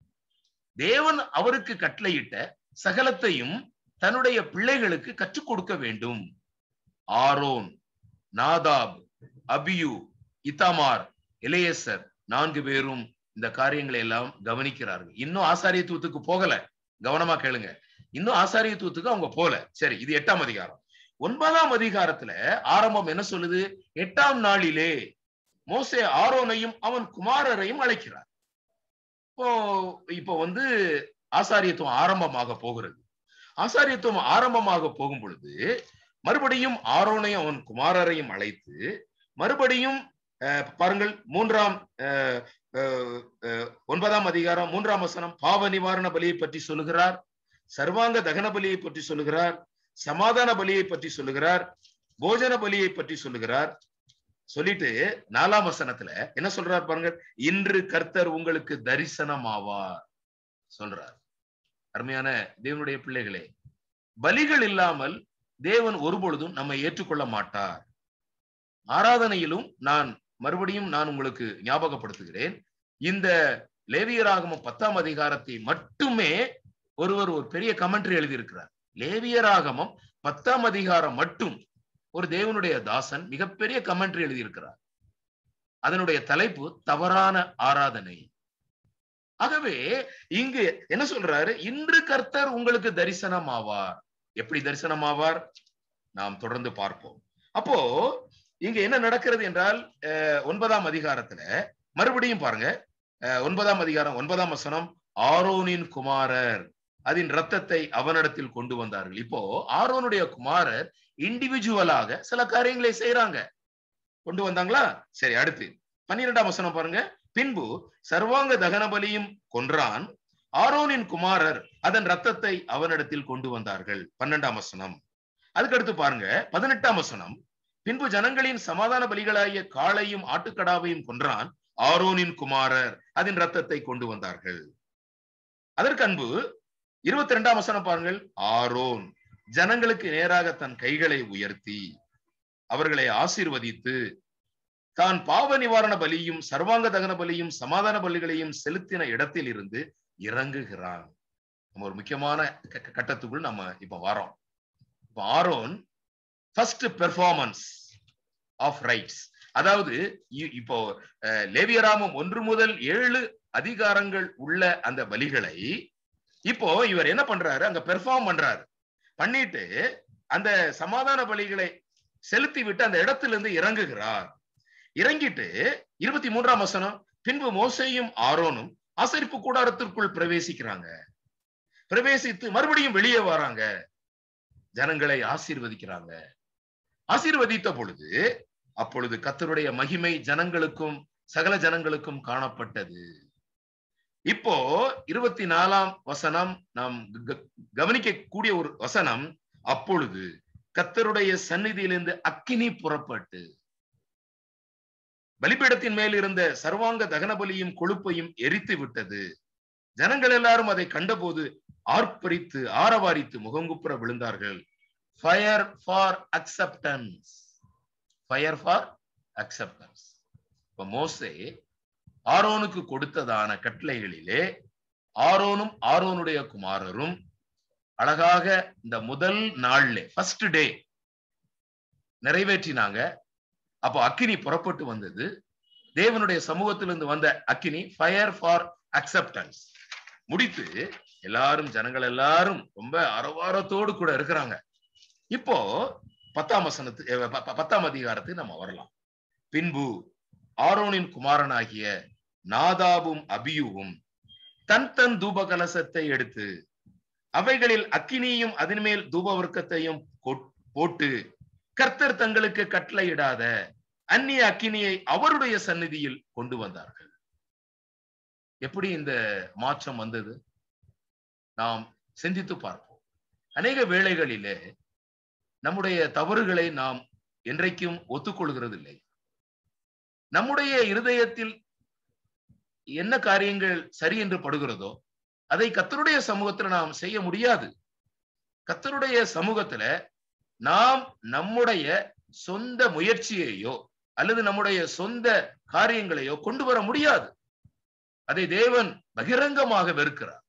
தேவன் அவருக்கு கட்டளையிட்ட சகலத்தையும் தன்னுடைய பிள்ளைகளுக்கு கற்றுக் கொடுக்க வேண்டும் Aaron Nadab Abihu Ithamar Eleazar நான்கு பேரும் இந்த காரியங்களை எல்லாம் கவனிக்கிறார்கள் இன்னும் ஆசாரியத்துவத்துக்கு போகல கவனமா கேளுங்க இன்னும் ஆசாரியத்துவத்துக்கு அவங்க போல சரி இது எட்டாம் அதிகாரம் ஒன்பதாம் அதிகாரத்துல ஆரம்பம் என்ன சொல்லுது எட்டாம் நாளிலே மோசே ஆரோனையும் அவன் குமாரரையும் அழைக்கிறார் இப்போ இப்போ வந்து ஆசாரியத்துவம் ஆரம்பமாக போகிறது ஆசாரியத்துவம் ஆரம்பமாக போகும் பொழுது மறுபடியும் ஆரோனையும் அவன் குமாரரையும் அழைத்து மறுபடியும் அஹ், பாருங்கள் மூன்றாம் அஹ், அஹ், அஹ், ஒன்பதாம் அதிகாரம் மூன்றாம் வசனம் பாவ நிவாரண பலியை பற்றி சொல்லுகிறார் சர்வாங்க தகன பலியை பற்றி சொல்லுகிறார் சமாதான பலியை பற்றி சொல்லுகிறார் போஜன பலியை பற்றி சொல்லுகிறார் சொல்லிட்டு நாலாம் வசனத்துல என்ன சொல்றார் பாருங்க இன்று கர்த்தர் உங்களுக்கு தரிசனமாவார் சொல்றார் அருமையான தேவனுடைய பிள்ளைகளே பலிகள் இல்லாமல் தேவன் ஒருபொழுதும் நம்மை ஏற்றுக்கொள்ள மாட்டார் ஆராதனையிலும் நான் மறுபடியும் நான் உங்களுக்கு ஞாபகப்படுத்துகிறேன் இந்த லேவியராகமம் பத்தாம் அதிகாரத்தை மட்டுமே ஒருவர் ஒரு பெரிய கமெண்ட்ரி எழுதியிருக்கிறார் லேவியராகமம் பத்தாம் அதிகாரம் மட்டும் ஒரு தேவனுடைய தாசன் மிகப்பெரிய கமெண்ட்ரி எழுதியிருக்கிறார் அதனுடைய தலைப்பு தவறான ஆராதனை ஆகவே இங்கு என்ன சொல்றாரு இன்று கர்த்தர் உங்களுக்கு தரிசனம் ஆவார் எப்படி தரிசனம் ஆவார் நாம் தொடர்ந்து பார்ப்போம் அப்போ இங்க என்ன நடக்கிறது என்றால் அஹ், ஒன்பதாம் அதிகாரத்துல மறுபடியும் பாருங்க அஹ், ஒன்பதாம் அதிகாரம் ஒன்பதாம் வசனம் ஆரோனின் குமாரர் அதன் ரத்தத்தை அவனிடத்தில் கொண்டு வந்தார்கள் இப்போ ஆரோனுடைய குமாரர் இண்டிவிஜுவலாக சில காரியங்களை செய்யறாங்க கொண்டு வந்தாங்களா சரி அடுத்து பன்னிரெண்டாம் வசனம் பாருங்க பின்பு சர்வாங்க தகன பலியும் கொன்றான் ஆரோனின் குமாரர் அதன் ரத்தத்தை அவனிடத்தில் கொண்டு வந்தார்கள் பன்னெண்டாம் வசனம் அதுக்கடுத்து பாருங்க பதினெட்டாம் வசனம் பின்பு ஜனங்களின் சமாதான பலிகளாகிய காளையும் ஆட்டுக்கடாவையும் கொன்றான் ஆரோனின் குமாரர் அதன் ரத்தத்தை கொண்டு வந்தார்கள் அதற்கு அன்பு இருபத்தி ரெண்டாம் வசனம் பாருங்கள் ஆரோன் ஜனங்களுக்கு நேராக தன் கைகளை உயர்த்தி அவர்களை ஆசீர்வதித்து தான் பாவ நிவாரண பலியும் சர்வாங்க தகன பலியும் சமாதான பலிகளையும் செலுத்தின இடத்தில் இருந்து இறங்குகிறான் நம்ம ஒரு முக்கியமான க- க- கட்டத்துக்குள் நம்ம இப்ப வரோம் இப்ப Aaron first performance of rites அதாவது இ- இப்போ அஹ், லேவியராமம் ஒன்று முதல் ஏழு அதிகாரங்கள் உள்ள அந்த பலிகளை இப்போ இவர் என்ன பண்றாரு அங்க பெர்ஃபார்ம் பண்றாரு பண்ணிட்டு அந்த சமாதான பலிகளை செலுத்தி விட்டு அந்த இடத்துல இருந்து இறங்குகிறார் இறங்கிட்டு இருபத்தி மூன்றாம் வசனம் பின்பு மோசையும் ஆரோனும் ஆசரிப்பு கூடாரத்திற்குள் பிரவேசிக்கிறாங்க பிரவேசித்து மறுபடியும் வெளியே வராங்க ஜனங்களை ஆசீர்வதிக்கிறாங்க ஆசீர்வதித்த பொழுது அப்பொழுது கர்த்தருடைய மகிமை ஜனங்களுக்கும் சகல ஜனங்களுக்கும் காணப்பட்டது இப்போ இருபத்தி நாலாம் வசனம் நாம் க- கவனிக்க கூடிய ஒரு வசனம் அப்பொழுது கர்த்தருடைய சந்நிதியிலிருந்து அக்கினி புறப்பட்டு பலிபீடத்தின் மேல் இருந்த சர்வாங்க தகன பலியும் கொழுப்பையும் எரித்து விட்டது ஜனங்கள் எல்லாரும் அதை கண்டபோது ஆர்ப்பரித்து ஆரவாரித்து முகங்குப்புற விழுந்தார்கள் fire for acceptance fire for acceptance இப்ப மோசே ஆரோனுக்கு கொடுத்ததான கட்டளைகளிலே ஆரோனும் ஆரோனுடைய குமாரரும் அழகாக இந்த முதல் நாள்ல ஃபர்ஸ்ட் டே நிறைவேற்றினாங்க அப்போ அக்கினி புறப்பட்டு வந்தது தேவனுடைய சமூகத்திலிருந்து வந்த அக்கினி ஃபயர் ஃபார் அக்செப்டன்ஸ் முடித்து எல்லாரும் ஜனங்கள் எல்லாரும் ரொம்ப அரவாரத்தோடு கூட இருக்கிறாங்க இப்போ பத்தாம் வசனத்து அஹ் ப- ப- பத்தாம் அதிகாரத்துக்கு நம்ம வரலாம் பின்பு ஆரோனின் குமாரனாகிய நாதாபும் அபியுவும் தன் தன் தூப கலசத்தை எடுத்து அவைகளில் அக்கினியும் அதன் மேல் தூப வர்க்கத்தையும் கொட்- போட்டு கர்த்தர் தங்களுக்கு கட்டளையிடாத அந்நிய அக்கினியை அவருடைய சந்நிதியில் கொண்டு வந்தார்கள் எப்படி இந்த மாற்றம் வந்தது நாம் சிந்தித்து பார்ப்போம் அநேக வேளைகளிலே நம்முடைய தவறுகளை நாம் என்றைக்கும் ஒத்துக்கொள்கிறதில்லை நம்முடைய இருதயத்தில் என்ன காரியங்கள் சரி என்று படுகிறதோ அதை கத்தருடைய சமூகத்துல நாம் செய்ய முடியாது கத்தருடைய சமூகத்துல நாம் நம்முடைய சொந்த முயற்சியையோ அல்லது நம்முடைய சொந்த காரியங்களையோ கொண்டு வர முடியாது அதை தேவன் பகிரங்கமாக வெறுக்கிறார்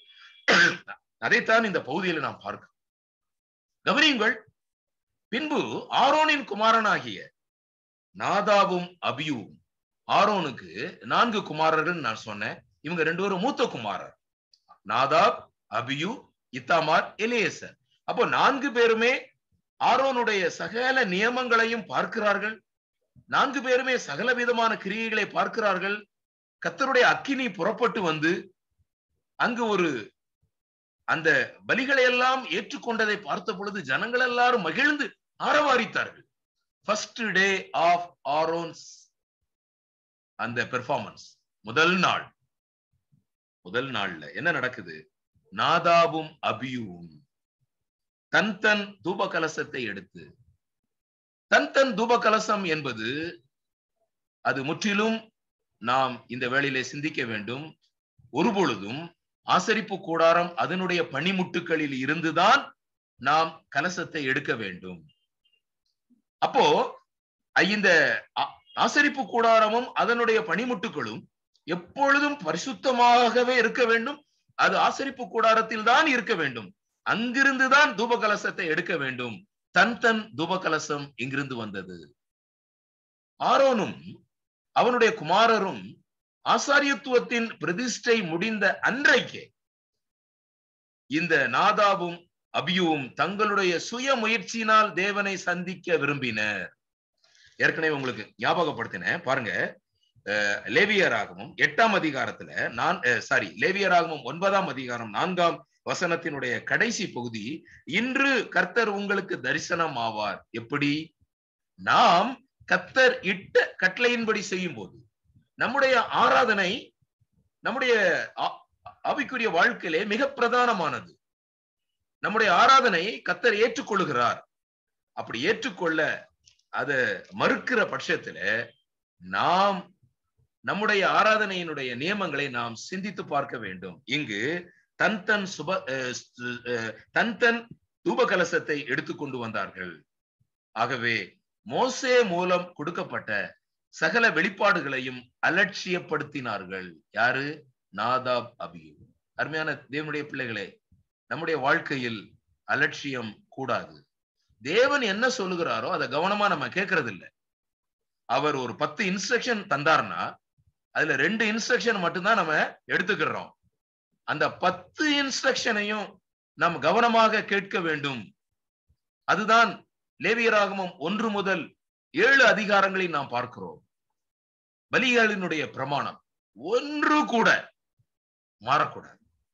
அதைத்தான் இந்த பகுதியில் நாம் பார்க்கிறோம் கவனியுங்கள் பின்பு ஆரோனின் குமாரனாகிய நாதாவும் அபியும் ஆரோனுக்கு நான்கு குமாரர்கள் நான் சொன்னேன் இவங்க ரெண்டு பேரும் மூத்த குமாரர் நாதாப் அபியு இத்தாமார் எலியேசர் அப்போ நான்கு பேருமே ஆரோனுடைய சகல நியமங்களையும் பார்க்கிறார்கள் நான்கு பேருமே சகல விதமான கிரியைகளை பார்க்கிறார்கள் கத்தருடைய அக்கினி புறப்பட்டு வந்து அங்கு ஒரு அந்த பலிகளை எல்லாம் ஏற்றுக்கொண்டதை பார்த்த பொழுது ஜனங்கள் எல்லாரும் மகிழ்ந்து ஆரவாரித்தார்கள் ஃபர்ஸ்ட் டே ஆஃப் ஆரோன்ஸ் அந்த பெர்ஃபார்மன்ஸ் முதல் நாள் முதல் நாள்ல என்ன நடக்குது நாதாவும் அபியும் தன் தன் தூப கலசத்தை எடுத்து தன் தன் தூப கலசம் என்பது அது முற்றிலும் நாம் இந்த வேளையிலே சிந்திக்க வேண்டும் ஒருபொழுதும் ஆசரிப்பு கூடாரம் அதனுடைய பனிமுட்டுகளில் இருந்துதான் நாம் கலசத்தை எடுக்க வேண்டும் அப்போ இந்த ஆ- ஆசரிப்பு கூடாரமும் அதனுடைய பனிமுட்டுகளும் எப்பொழுதும் பரிசுத்தமாகவே இருக்க வேண்டும் அது ஆசரிப்பு கூடாரத்தில் தான் இருக்க வேண்டும் அங்கிருந்துதான் தூப கலசத்தை எடுக்க வேண்டும் தன் தன் தூப கலசம் இங்கிருந்து வந்தது ஆரோனும் அவனுடைய குமாரரும் ஆசாரியத்துவத்தின் பிரதிஷ்டை முடிந்த அன்றைக்கே இந்த நாதாவும் அபியுவும் தங்களுடைய சுய முயற்சியினால் தேவனை சந்திக்க விரும்பினர் ஏற்கனவே உங்களுக்கு ஞாபகப்படுத்தினேன் பாருங்க அஹ், லேவியராகமும் எட்டாம் அதிகாரத்துல நான் சாரி லேவியராகமும் ஒன்பதாம் அதிகாரம் நான்காம் வசனத்தினுடைய கடைசி பகுதி இன்று கர்த்தர் உங்களுக்கு தரிசனம் ஆவார் எப்படி நாம் கர்த்தர் இட்ட கட்டளையின்படி செய்யும் போது நம்முடைய ஆராதனை நம்முடைய ஆ- ஆவிக்குரிய வாழ்க்கையிலே மிக பிரதானமானது நம்முடைய ஆராதனை கத்தர் ஏற்றுக்கொள்ளுகிறார் அப்படி ஏற்றுக்கொள்ள அத மறுக்கிற பட்சத்துல நாம் நம்முடைய ஆராதனையினுடைய நியமங்களை நாம் சிந்தித்து பார்க்க வேண்டும் இங்கு தன் தன் சுப அஹ் சு- அஹ் தன் தன் தூப கலசத்தை எடுத்துக்கொண்டு வந்தார்கள் ஆகவே மோசே மூலம் கொடுக்கப்பட்ட சகல வெளிப்பாடுகளையும் அலட்சியப்படுத்தினார்கள் யாரு நாதாப் அபியூ அருமையான தேவனுடைய பிள்ளைகளே நம்முடைய வாழ்க்கையில் அலட்சியம் கூடாது தேவன் என்ன சொல்லுகிறாரோ அதை கவனமா நம்ம கேட்கறது இல்ல அவர் ஒரு பத்து இன்ஸ்ட்ரக்ஷன் தந்தார்னா அதுல ரெண்டு இன்ஸ்ட்ரக்ஷன் மட்டும்தான் நம்ம எடுத்துக்கிறோம் அந்த பத்து இன்ஸ்ட்ரக்ஷனையும் நாம் கவனமாக கேட்க வேண்டும் அதுதான் லேவியராகமம் ஒன்று முதல் ஏழு அதிகாரங்களை நாம் பார்க்கிறோம் பலிகளினுடைய பிரமாணம் ஒன்று கூட மாறக்கூடாது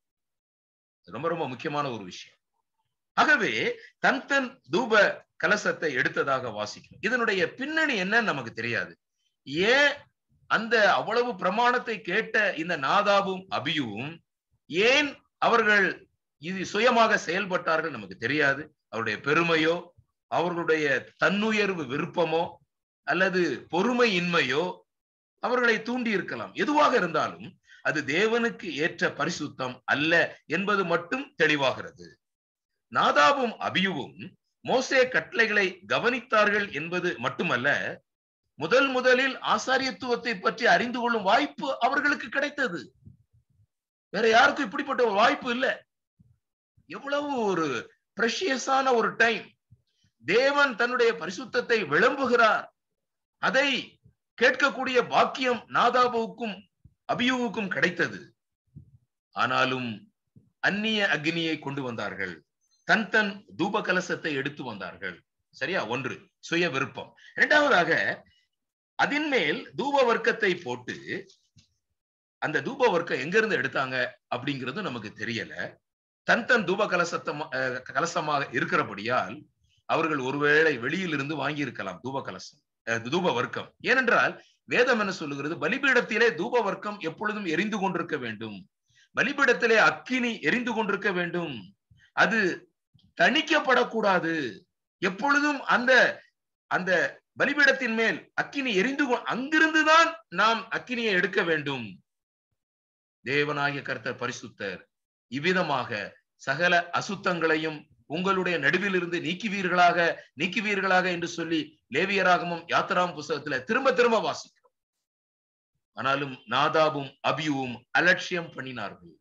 ரொம்ப ரொம்ப முக்கியமான ஒரு விஷயம் ஆகவே தன் தன் தூப கலசத்தை எடுத்ததாக வாசிக்கும் இதனுடைய பின்னணி என்னன்னு நமக்கு தெரியாது ஏன் அந்த அவ்வளவு பிரமாணத்தை கேட்ட இந்த நாதாவும் அபியுவும் ஏன் அவர்கள் இது சுயமாக செயல்பட்டார்கள் நமக்கு தெரியாது அவருடைய பெருமையோ அவர்களுடைய தன்னுயர்வு விருப்பமோ அல்லது பொறுமையின்மையோ அவர்களை தூண்டி இருக்கலாம் எதுவாக இருந்தாலும் அது தேவனுக்கு ஏற்ற பரிசுத்தம் அல்ல என்பது மட்டும் தெளிவாகிறது நாதாவும் அபியுவும் மோசே கட்டளைகளை கவனித்தார்கள் என்பது மட்டுமல்ல முதல் முதலில் ஆசாரியத்துவத்தை பற்றி அறிந்து கொள்ளும் வாய்ப்பு அவர்களுக்கு கிடைத்தது வேற யாருக்கும் இப்படிப்பட்ட ஒரு வாய்ப்பு இல்லை எவ்வளவு ஒரு பிரஷியஸான ஒரு டைம் தேவன் தன்னுடைய பரிசுத்தத்தை விளம்புகிறார் அதை கேட்கக்கூடிய பாக்கியம் நாதாபுவுக்கும் அபியுவுக்கும் கிடைத்தது ஆனாலும் அந்நிய அக்னியை கொண்டு வந்தார்கள் தன் தன் தூப கலசத்தை எடுத்து வந்தார்கள் சரியா ஒன்று சுய விருப்பம் இரண்டாவதாக அதன் மேல் தூப வர்க்கத்தை போட்டு அந்த தூப வர்க்கம் எங்க இருந்து எடுத்தாங்க அப்படிங்கிறது நமக்கு தெரியல தன் தன் தூப கலசத்தம் அஹ், கலசமாக இருக்கிறபடியால் அவர்கள் ஒருவேளை வெளியிலிருந்து வாங்கி இருக்கலாம் தூப கலசம் அஹ், தூப வர்க்கம் ஏனென்றால் வேதம் என்ன சொல்லுகிறது பலிபீடத்திலே தூப வர்க்கம் எப்பொழுதும் எரிந்து கொண்டிருக்க வேண்டும் பலிபீடத்திலே அக்கினி எரிந்து கொண்டிருக்க வேண்டும் அது தணிக்கப்படக்கூடாது எப்பொழுதும் அந்த அந்த பலிபீடத்தின் மேல் அக்கினி எரிந்து கொ- அங்கிருந்துதான் நாம் அக்கினியை எடுக்க வேண்டும் தேவனாகிய கர்த்தர் பரிசுத்தர் இவ்விதமாக சகல அசுத்தங்களையும் உங்களுடைய நடுவிலிருந்து நீக்குவீர்களாக நீக்குவீர்களாக என்று சொல்லி லேவியராகமும் யாத்திராம் புஸ்தகத்துல திரும்ப திரும்ப வாசிக்கிறோம் ஆனாலும் நாதாபும் அபியுவும் அலட்சியம் பண்ணினார்கள்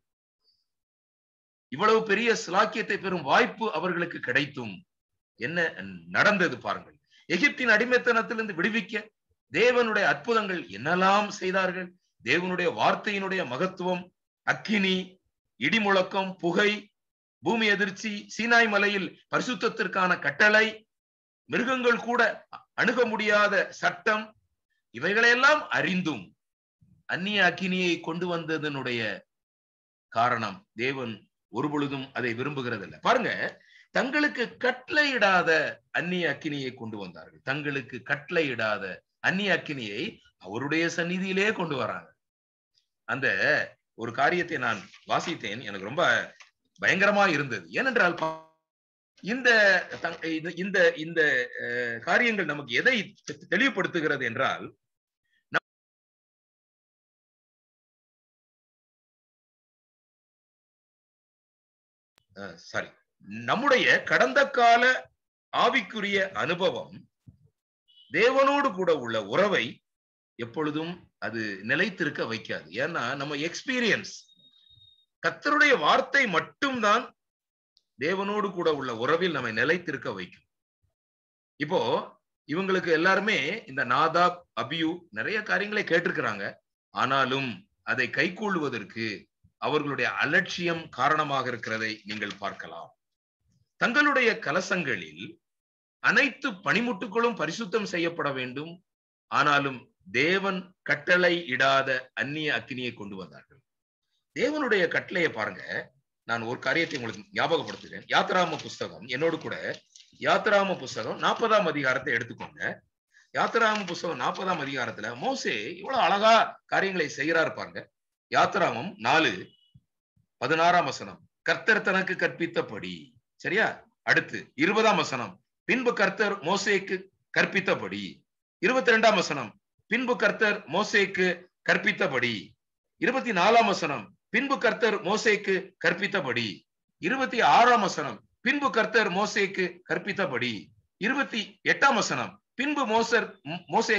இவ்வளவு பெரிய சிலாக்கியத்தை பெறும் வாய்ப்பு அவர்களுக்கு கிடைத்தும் என்ன நடந்தது பாருங்கள் எகிப்தின் அடிமைத்தனத்திலிருந்து விடுவிக்க தேவனுடைய அற்புதங்கள் என்னெல்லாம் செய்தார்கள் தேவனுடைய வார்த்தையினுடைய மகத்துவம் அக்கினி இடிமுழக்கம் புகை பூமி எதிர்ச்சி சீனாய் மலையில் பரிசுத்தத்திற்கான கட்டளை மிருகங்கள் கூட அணுக முடியாத சட்டம் இவைகளையெல்லாம் அறிந்தும் அந்நிய அக்கினியை கொண்டு வந்ததனுடைய காரணம் தேவன் ஒருபொழுதும் அதை விரும்புகிறதில்லை பாருங்க தங்களுக்கு கட்டளையிடாத அந்நிய அக்கினியை கொண்டு வந்தார்கள் தங்களுக்கு கட்டளையிடாத அந்நிய அக்கினியை அவருடைய சந்நிதியிலே கொண்டு வராங்க அந்த ஒரு காரியத்தை நான் வாசித்தேன் எனக்கு ரொம்ப பயங்கரமா இருந்தது ஏனென்றால் பா- இந்த தங்- இது- இந்த இந்த அஹ், காரியங்கள் நமக்கு எதை தெ- தெளிவுபடுத்துகிறது என்றால் சாரி நம்முடைய கடந்த கால ஆவிக்குரிய அனுபவம் தேவனோடு கூட உள்ள உறவை எப்பொழுதும் அது நிலைத்திருக்க வைக்காது ஏன்னா நம்ம எக்ஸ்பீரியன்ஸ் கத்தருடைய வார்த்தை மட்டும்தான் தேவனோடு கூட உள்ள உறவில் நம்மை நிலைத்திருக்க வைக்கும் இப்போ இவங்களுக்கு எல்லாருமே இந்த நாதா அபியு நிறைய காரியங்களை கேட்டிருக்கிறாங்க ஆனாலும் அதை கைக்கொள்வதற்கு அவர்களுடைய அலட்சியம் காரணமாக இருக்கிறதை நீங்கள் பார்க்கலாம் தங்களுடைய கலசங்களில் அனைத்து பனிமுட்டுகளும் பரிசுத்தம் செய்யப்பட வேண்டும் ஆனாலும் தேவன் கட்டளை இடாத அந்நிய அக்கினியை கொண்டு வந்தார்கள் தேவனுடைய கட்டளையை பாருங்க நான் ஒரு காரியத்தை உங்களுக்கு ஞாபகப்படுத்துகிறேன் யாத்ராம புஸ்தகம் என்னோடு கூட யாத்ராம புஸ்தகம் நாற்பதாம் அதிகாரத்தை எடுத்துக்கோங்க யாத்ராம புஸ்தகம் நாற்பதாம் அதிகாரத்துல மோசே இவ்வளவு அழகா காரியங்களை செய்கிறார் பாருங்க யாத்ராமம் நாலு பதினாறாம் வசனம் கர்த்தர் தனக்கு கற்பித்தபடி சரியா அடுத்து இருபதாம் வசனம் பின்பு கர்த்தர் மோசேக்கு கற்பித்தபடி இருபத்தி ரெண்டாம் வசனம் பின்பு கர்த்தர் மோசேக்கு கற்பித்தபடி இருபத்தி நாலாம் வசனம் பின்பு கர்த்தர் மோசேக்கு கற்பித்தபடி இருபத்தி ஆறாம் வசனம் பின்பு கர்த்தர் மோசேக்கு கற்பித்தபடி இருபத்தி எட்டாம் வசனம் பின்பு மோசர் மோசே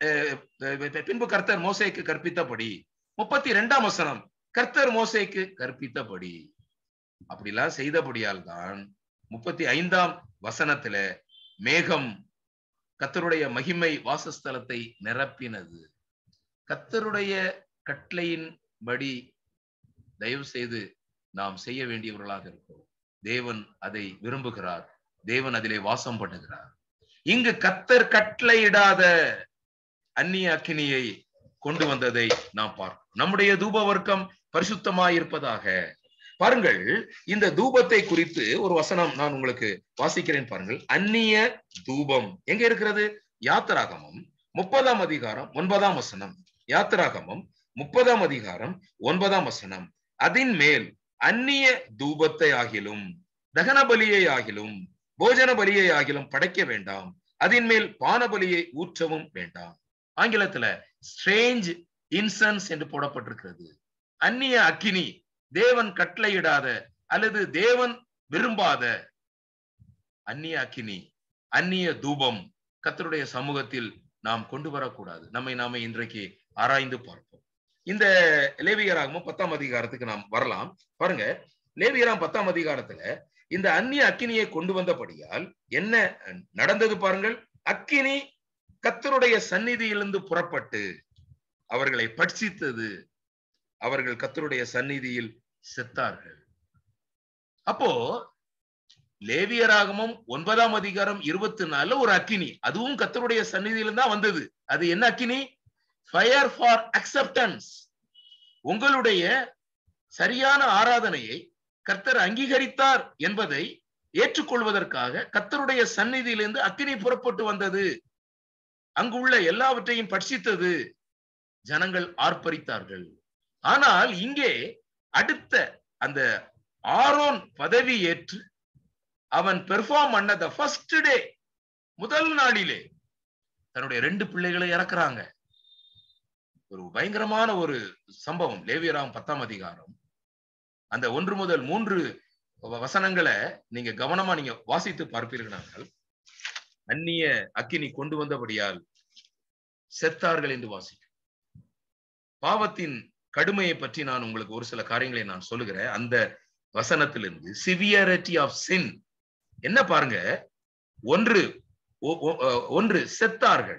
பின்பு கர்த்தர் மோசேக்கு கற்பித்தபடி முப்பத்தி ரெண்டாம் வசனம் கர்த்தர் மோசேக்கு கற்பித்தபடி அப்படிலாம் செய்தபடியால் தான் முப்பத்தி ஐந்தாம் வசனத்துல மேகம் கத்தருடைய மகிமை வாசஸ்தலத்தை நிரப்பினது கத்தருடைய கட்டளையின் படி தயவு செய்து நாம் செய்ய வேண்டியவர்களாக இருக்கிறோம் தேவன் அதை விரும்புகிறார் தேவன் அதிலே வாசம் பண்ணுகிறார் இங்கு கத்தர் கட்டளையிடாத அந்நிய அக்கினியை கொண்டு வந்ததை நாம் பார்க்கிறோம் நம்முடைய தூப வர்க்கம் பரிசுத்தமாயிருப்பதாக பாருங்கள் இந்த தூபத்தை குறித்து ஒரு வசனம் நான் உங்களுக்கு வாசிக்கிறேன் பாருங்கள் அந்நிய தூபம் எங்க இருக்கிறது யாத்திராகமம் முப்பதாம் அதிகாரம் ஒன்பதாம் வசனம் யாத்திராகமம் முப்பதாம் அதிகாரம் ஒன்பதாம் வசனம் அதின் மேல் அந்நிய தூபத்தை ஆகிலும் தகன பலியை ஆகிலும் போஜன பலியை ஆகிலும் படைக்க வேண்டாம் அதின் மேல் பான பலியை ஊற்றவும் வேண்டாம் ஆங்கிலத்துல ஸ்ட்ரேஞ்ச் இன்சன்ஸ் என்று போடப்பட்டிருக்கிறது அந்நிய அக்கினி தேவன் கட்டளையிடாத அல்லது தேவன் விரும்பாத அந்நிய அக்கினி அந்நிய தூபம் கத்தருடைய சமூகத்தில் நாம் கொண்டு வரக்கூடாது நம்மை நாம இன்றைக்கு ஆராய்ந்து பார்ப்போம் இந்த லேவியராகமும் பத்தாம் அதிகாரத்துக்கு நாம் வரலாம் பாருங்க லேவியராம் பத்தாம் அதிகாரத்துல இந்த அந்நிய அக்கினியை கொண்டு வந்தபடியால் என்ன நடந்தது பாருங்கள் அக்கினி கத்தருடைய சந்நிதியிலிருந்து புறப்பட்டு அவர்களை பட்சித்தது அவர்கள் கத்தருடைய சந்நிதியில் செத்தார்கள் அப்போ லேவியராகமும் ஒன்பதாம் அதிகாரம் இருபத்தி நாலுல ஒரு அக்கினி அதுவும் கத்தருடைய சந்நிதியில தான் வந்தது அது என்ன அக்கினி ஃபயர் ஃபார் அக்செப்டன்ஸ் உங்களுடைய சரியான ஆராதனையை கர்த்தர் அங்கீகரித்தார் என்பதை ஏற்றுக்கொள்வதற்காக கத்தருடைய சந்நிதியிலிருந்து அக்கினி புறப்பட்டு வந்தது அங்குள்ள எல்லாவற்றையும் பட்சித்தது ஜனங்கள் ஆர்ப்பரித்தார்கள் ஆனால் இங்கே அடுத்த அந்த ஆரோன் பதவி ஏற்று அவன் பெர்ஃபார்ம் பண்ணத ஃபர்ஸ்ட் டே முதல் நாளிலே தன்னுடைய ரெண்டு பிள்ளைகளை இறக்குறாங்க ஒரு பயங்கரமான ஒரு சம்பவம் லேவியராம் பத்தாம் அதிகாரம் அந்த ஒன்று முதல் மூன்று வசனங்களை நீங்க கவனமா நீங்க வாசித்து பார்ப்பீர்கள் அந்நிய அக்கினி கொண்டு வந்தபடியால் செத்தார்கள் என்று வாசிக்கும் பாவத்தின் கடுமையை பற்றி நான் உங்களுக்கு ஒரு சில காரியங்களை நான் சொல்லுகிறேன் அந்த வசனத்திலிருந்து சிவியரிட்டி ஆஃப் சின் என்ன பாருங்க ஒன்று ஒன்று செத்தார்கள்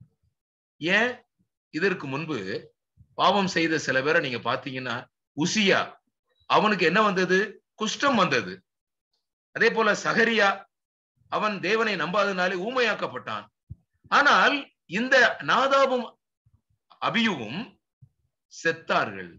ஏன் இதற்கு முன்பு பாவம் செய்த சில பேரை நீங்க பாத்தீங்கன்னா உசியா அவனுக்கு என்ன வந்தது குஷ்டம் வந்தது அதே போல சகரியா அவன் தேவனை நம்பாதனாலே ஊமையாக்கப்பட்டான் ஆனால் இந்த நாதாவும் அபியுவும் செத்தார்கள்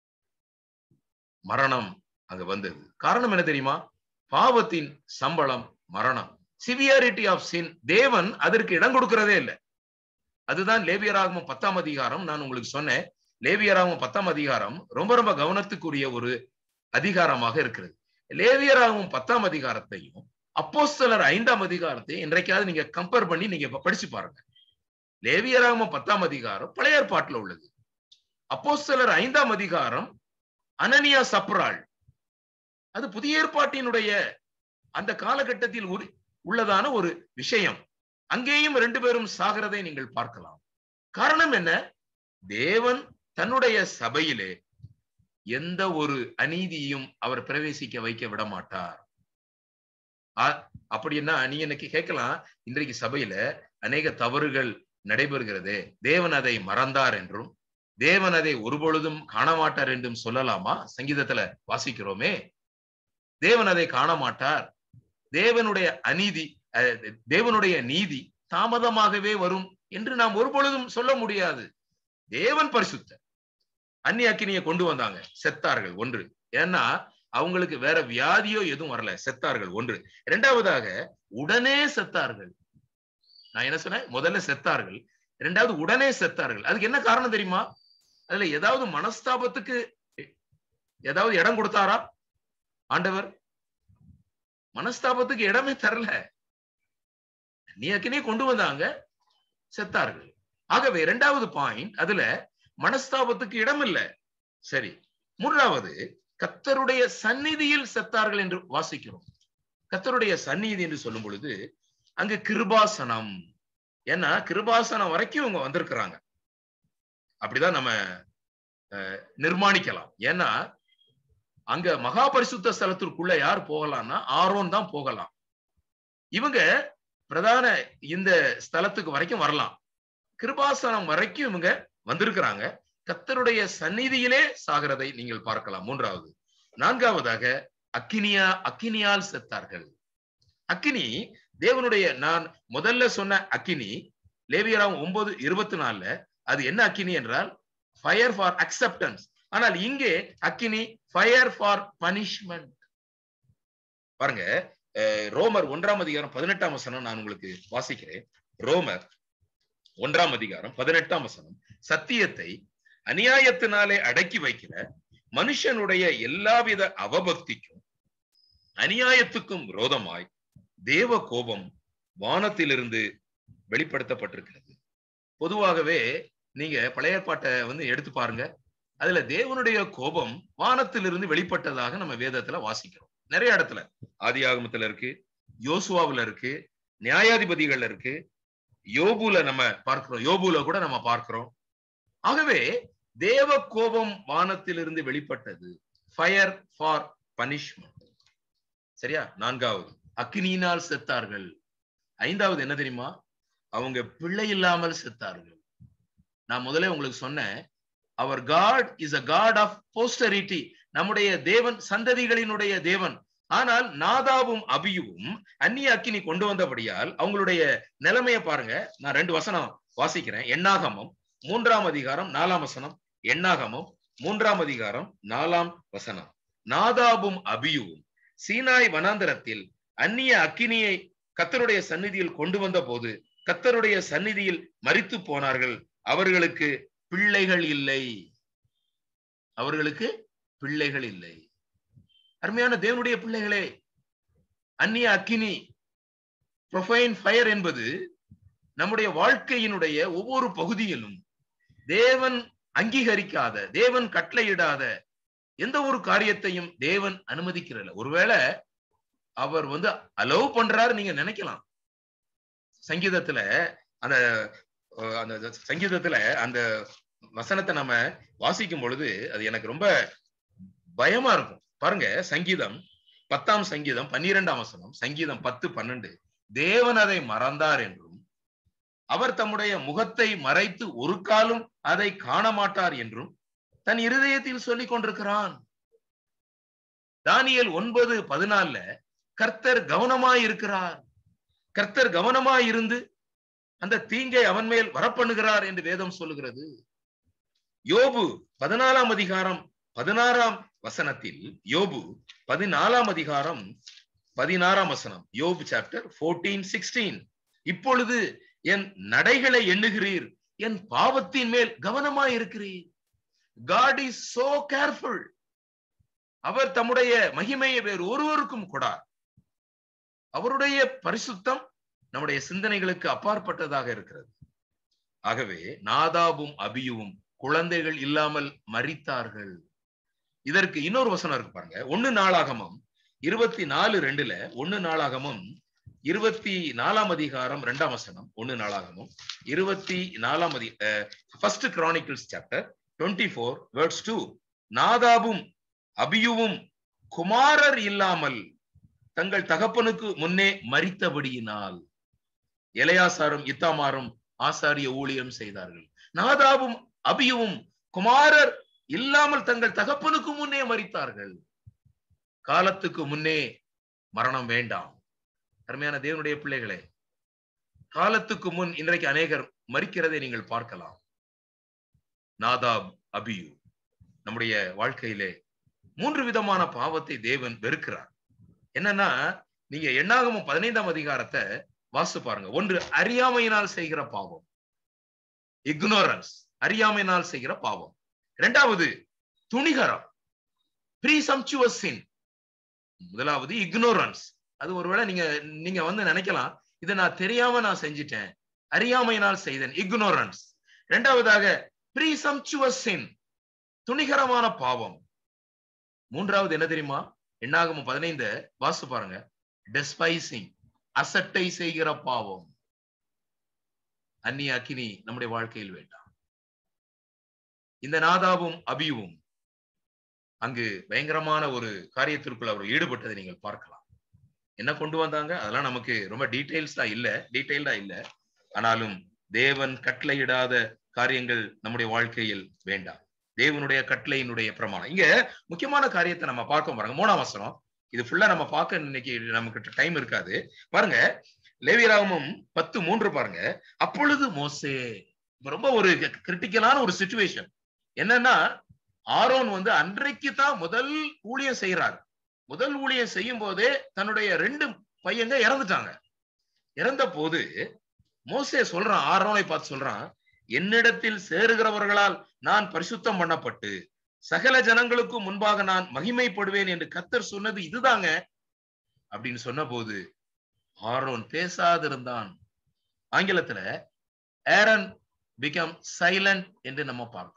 மரணம் அங்க வந்தது காரணம் என்ன தெரியுமா பாவத்தின் சம்பளம் மரணம் சிவியாரிட்டி ஆஃப் சின் தேவன் அதற்கு இடம் கொடுக்கிறதே இல்லை அதுதான் லேவியராகமும் பத்தாம் அதிகாரம் நான் உங்களுக்கு சொன்னேன் லேவியராகவும் பத்தாம் அதிகாரம் ரொம்ப ரொம்ப கவனத்துக்குரிய ஒரு அதிகாரமாக இருக்கிறது லேவியராகவும் பத்தாம் அதிகாரத்தையும் அப்போஸ்தலர் ஐந்தாம் அதிகாரத்தையும் இன்றைக்காவது நீங்க கம்பேர் பண்ணி நீங்க படிச்சு பாருங்க லேவியராகவும் பத்தாம் அதிகாரம் பழைய ஏற்பாட்டுல உள்ளது அப்போஸ்தலர் ஐந்தாம் அதிகாரம் அனனியா சப்ரால் அது புதிய ஏற்பாட்டினுடைய அந்த காலகட்டத்தில் உரி- உள்ளதான ஒரு விஷயம் அங்கேயும் ரெண்டு பேரும் சாகிறதை நீங்கள் பார்க்கலாம் காரணம் என்ன தேவன் தன்னுடைய சபையிலே எந்த ஒரு அநீதியும் அவர் பிரவேசிக்க வைக்க விட மாட்டார் ஆ- அப்படின்னா நீங்க இன்னைக்கு கேட்கலாம் இன்றைக்கு சபையில அநேக தவறுகள் நடைபெறுகிறதே தேவன் அதை மறந்தார் என்றும் தேவன் அதை ஒருபொழுதும் காண மாட்டார் என்றும் சொல்லலாமா சங்கீதத்துல வாசிக்கிறோமே தேவன் அதை காண மாட்டார் தேவனுடைய அநீதி அஹ், தேவனுடைய நீதி தாமதமாகவே வரும் என்று நாம் ஒருபொழுதும் சொல்ல முடியாது தேவன் பரிசுத்த அந்நிய அக்கினியை கொண்டு வந்தாங்க செத்தார்கள் ஒன்று ஏன்னா அவங்களுக்கு வேற வியாதியோ எதுவும் வரல செத்தார்கள் ஒன்று இரண்டாவதாக உடனே செத்தார்கள் நான் என்ன சொன்னேன் முதல்ல செத்தார்கள் இரண்டாவது உடனே செத்தார்கள் அதுக்கு என்ன காரணம் தெரியுமா அதுல ஏதாவது மனஸ்தாபத்துக்கு ஏதாவது இடம் கொடுத்தாரா ஆண்டவர் மனஸ்தாபத்துக்கு இடமே தரல நீ அக்கினே கொண்டு வந்தாங்க செத்தார்கள் ஆகவே இரண்டாவது பாயிண்ட் அதுல மனஸ்தாபத்துக்கு இடம் இல்லை சரி மூன்றாவது கத்தருடைய சந்நிதியில் செத்தார்கள் என்று வாசிக்கிறோம் கத்தருடைய சந்நிதி என்று சொல்லும் பொழுது அங்கு கிருபாசனம் ஏன்னா கிருபாசனம் வரைக்கும் இவங்க வந்திருக்கிறாங்க அப்படிதான் நம்ம அஹ், நிர்மாணிக்கலாம் ஏன்னா அங்க மகா பரிசுத்த ஸ்தலத்திற்குள்ள யார் போகலாம்னா ஆரோன் தான் போகலாம் இவங்க பிரதான இந்த ஸ்தலத்துக்கு வரைக்கும் வரலாம் கிருபாசனம் வரைக்கும் இவங்க வந்திருக்கிறாங்க கத்தருடைய சந்நிதியிலே சாகிறதை நீங்கள் பார்க்கலாம் மூன்றாவது நான்காவதாக அக்கினியா அக்கினியால் செத்தார்கள் அக்கினி தேவனுடைய நான் முதல்ல சொன்ன அக்கினி லேவியராம் ஒன்பது இருபத்தி நாலுல அது என்ன அக்கினி என்றால் ஃபயர் ஃபார் அக்செப்டன்ஸ் ஆனால் இங்கே அக்கினி ஃபயர் ஃபார் பனிஷ்மெண்ட் பாருங்க அஹ், ரோமர் ஒன்றாம் அதிகாரம் பதினெட்டாம் வசனம் நான் உங்களுக்கு வாசிக்கிறேன் ரோமர் ஒன்றாம் அதிகாரம் பதினெட்டாம் வசனம் சத்தியத்தை அநியாயத்தினாலே அடக்கி வைக்கிற மனுஷனுடைய எல்லாவித அவபக்திக்கும் அநியாயத்துக்கும் விரோதமாய் தேவ கோபம் வானத்திலிருந்து வெளிப்படுத்தப்பட்டிருக்கிறது பொதுவாகவே நீங்க பழைய ஏற்பாட்டை வந்து எடுத்து பாருங்க அதுல தேவனுடைய கோபம் வானத்திலிருந்து வெளிப்பட்டதாக நம்ம வேதத்துல வாசிக்கிறோம் நிறைய இடத்துல ஆதியாகமத்துல இருக்கு யோசுவாவுல இருக்கு நியாயாதிபதிகள்ல இருக்கு யோபுல நம்ம பார்க்கிறோம் யோபுல கூட நம்ம பார்க்கிறோம் ஆகவே தேவ கோபம் வானத்திலிருந்து வெளிப்பட்டது ஃபயர் ஃபார் பனிஷ்மெண்ட் சரியா நான்காவது அக்னியினால் செத்தார்கள் ஐந்தாவது என்ன தெரியுமா அவங்க பிள்ளை இல்லாமல் செத்தார்கள் நான் முதல்ல உங்களுக்கு சொன்னேன் அவர் God is a God of posterity நம்முடைய தேவன் சந்ததிகளினுடைய தேவன் ஆனால் நாதாவும் அபியும் அந்நிய அக்கினி கொண்டு வந்தபடியால் அவங்களுடைய நிலைமையை பாருங்க நான் ரெண்டு வசனம் வாசிக்கிறேன் எண்ணாகமம் மூன்றாம் அதிகாரம் நாலாம் வசனம் எண்ணாகமம் மூன்றாம் அதிகாரம் நாலாம் வசனம் நாதாபும் அபியுவும் சீனாய் வனாந்தரத்தில் அந்நிய அக்கினியை கத்தருடைய சந்நிதியில் கொண்டு வந்த போது கத்தருடைய சந்நிதியில் மரித்து போனார்கள் அவர்களுக்கு பிள்ளைகள் இல்லை அவர்களுக்கு பிள்ளைகள் இல்லை அருமையான தேவனுடைய பிள்ளைகளே அந்நிய அக்கினி ப்ரொஃபைன் ஃபயர் என்பது நம்முடைய வாழ்க்கையினுடைய ஒவ்வொரு பகுதியிலும் தேவன் அங்கீகரிக்காத தேவன் கட்டளையிடாத எந்த ஒரு காரியத்தையும் தேவன் அனுமதிக்கிறல ஒருவேளை அவர் வந்து அலோவ் பண்றாரு நீங்க நினைக்கலாம் சங்கீதத்துல அந்த அஹ், அந்த சங்கீதத்துல அந்த வசனத்தை நம்ம வாசிக்கும் பொழுது அது எனக்கு ரொம்ப பயமா இருக்கும் பாருங்க சங்கீதம் பத்தாம் சங்கீதம் பன்னிரெண்டாம் வசனம் சங்கீதம் பத்து பன்னெண்டு தேவன் அதை மறந்தார் என்றும் அவர் தம்முடைய முகத்தை மறைத்து ஒரு காலும் அதை காண மாட்டார் என்றும் தன் இருதயத்தில் சொல்லிக் கொண்டிருக்கிறான் தானியேல் ஒன்பது பதினாலுல கர்த்தர் கவனமாய் இருக்கிறார் கர்த்தர் கவனமாய் இருந்து அந்த தீங்கை அவன் மேல் வரப்பண்ணுகிறார் என்று வேதம் சொல்லுகிறது யோபு பதினாலாம் அதிகாரம் பதினாறாம் வசனத்தில் யோபு பதினாலாம் அதிகாரம் பதினாறாம் வசனம் யோபு சாப்டர் ஃபோர்டீன் சிக்ஸ்டீன் இப்பொழுது என் நடைகளை எண்ணுகிறீர் என் பாவத்தின் மேல் கவனமாய் இருக்கிறீர் காட் இஸ் சோ கேர்ஃபுல் அவர் தம்முடைய மகிமையை வேறு ஒருவருக்கும் கொடார் அவருடைய பரிசுத்தம் நம்முடைய சிந்தனைகளுக்கு அப்பாற்பட்டதாக இருக்கிறது ஆகவே நாதாபும் அபியுவும் குழந்தைகள் இல்லாமல் மரித்தார்கள் இதற்கு இன்னொரு வசனம் இருக்கு பாருங்க ஒண்ணு நாளாகமம் இருபத்தி நாலு ரெண்டுல ஒன்னு நாளாகமும் இருபத்தி நாலாம் அதிகாரம் ரெண்டாம் வசனம் ஒன்னு நாளாகமும் இருபத்தி நாலாம் அதி First Chronicles chapter twenty four words two நாதாபும் அபியுவும் குமாரர் இல்லாமல் தங்கள் தகப்பனுக்கு முன்னே மரித்தபடியினால் எலையாசாரும் இத்தாமாரும் ஆசாரிய ஊழியம் செய்தார்கள் நாதாவும் அபியுவும் குமாரர் இல்லாமல் தங்கள் தகப்பனுக்கு முன்னே மரித்தார்கள் காலத்துக்கு முன்னே மரணம் வேண்டாம் அருமையான தேவனுடைய பிள்ளைகளே காலத்துக்கு முன் இன்றைக்கு அநேகர் மறிக்கிறதை நீங்கள் பார்க்கலாம் நாதாப் அபியு நம்முடைய வாழ்க்கையிலே மூன்று விதமான பாவத்தை தேவன் வெறுக்கிறார் என்னன்னா நீங்க எண்ணாகமும் பதினைந்தாம் அதிகாரத்தை வாசி பாருங்க ஒன்று அறியாமையினால் செய்கிற பாவம் இக்னோரன்ஸ் அறியாமையினால் செய்கிற பாவம் இரண்டாவது துணிகரம் ப்ரீசம்சுவஸ் சின் முதலாவது இக்னோரன்ஸ் அது ஒருவேளை நீங்க நீங்க வந்து நினைக்கலாம் இதை நான் தெரியாம நான் செஞ்சிட்டேன் அறியாமையினால் செய்தேன் இக்னோரன்ஸ் இரண்டாவதாக ப்ரீசம்சுவஸ் சின் துணிகரமான பாவம் மூன்றாவது என்ன தெரியுமா எண்ணாகமும் பதினைந்து வாசு பாருங்க டெஸ்பைசிங் அசட்டை செய்கிற பாவம் அந்நிய அக்கினி நம்முடைய வாழ்க்கையில் வேண்டாம் இந்த நாதாவும் அபியும் அங்கு பயங்கரமான ஒரு காரியத்திற்குள் அவர் ஈடுபட்டதை நீங்கள் பார்க்கலாம் என்ன கொண்டு வந்தாங்க அதெல்லாம் நமக்கு ரொம்ப டீடைல்ஸ்டா இல்ல டீடைல்டா இல்ல ஆனாலும் தேவன் கட்டளையிடாத காரியங்கள் நம்முடைய வாழ்க்கையில் வேண்டாம் தேவனுடைய கட்டளையினுடைய பிரமாணம் இங்க முக்கியமான காரியத்தை நம்ம பார்க்க பாருங்க மூணாம் வசனம் இது ஃபுல்லா நம்ம பார்க்க இன்னைக்கு நமக்கு டைம் இருக்காது பாருங்க லேவியராகமும் பத்து மூன்று பாருங்க அப்பொழுது மோசே ரொம்ப ஒரு கிரிட்டிக்கலான ஒரு சுச்சுவேஷன் என்னன்னா ஆரோன் வந்து அன்றைக்கு தான் முதல் ஊழியம் செய்யறாரு முதல் ஊழியம் செய்யும் போதே தன்னுடைய ரெண்டு பையங்க இறந்துட்டாங்க இறந்த போது மோசே சொல்றான் ஆரோனை பார்த்து சொல்றான் என்னிடத்தில் சேருகிறவர்களால் நான் பரிசுத்தம் பண்ணப்பட்டு சகல ஜனங்களுக்கும் முன்பாக நான் மகிமைப்படுவேன் என்று கத்தர் சொன்னது இதுதாங்க அப்படின்னு சொன்ன போது ஆரோன் பேசாதிருந்தான் ஆங்கிலத்துல ஏரன் பிகம் சைலண்ட் என்று நம்ம பார்க்கிறோம்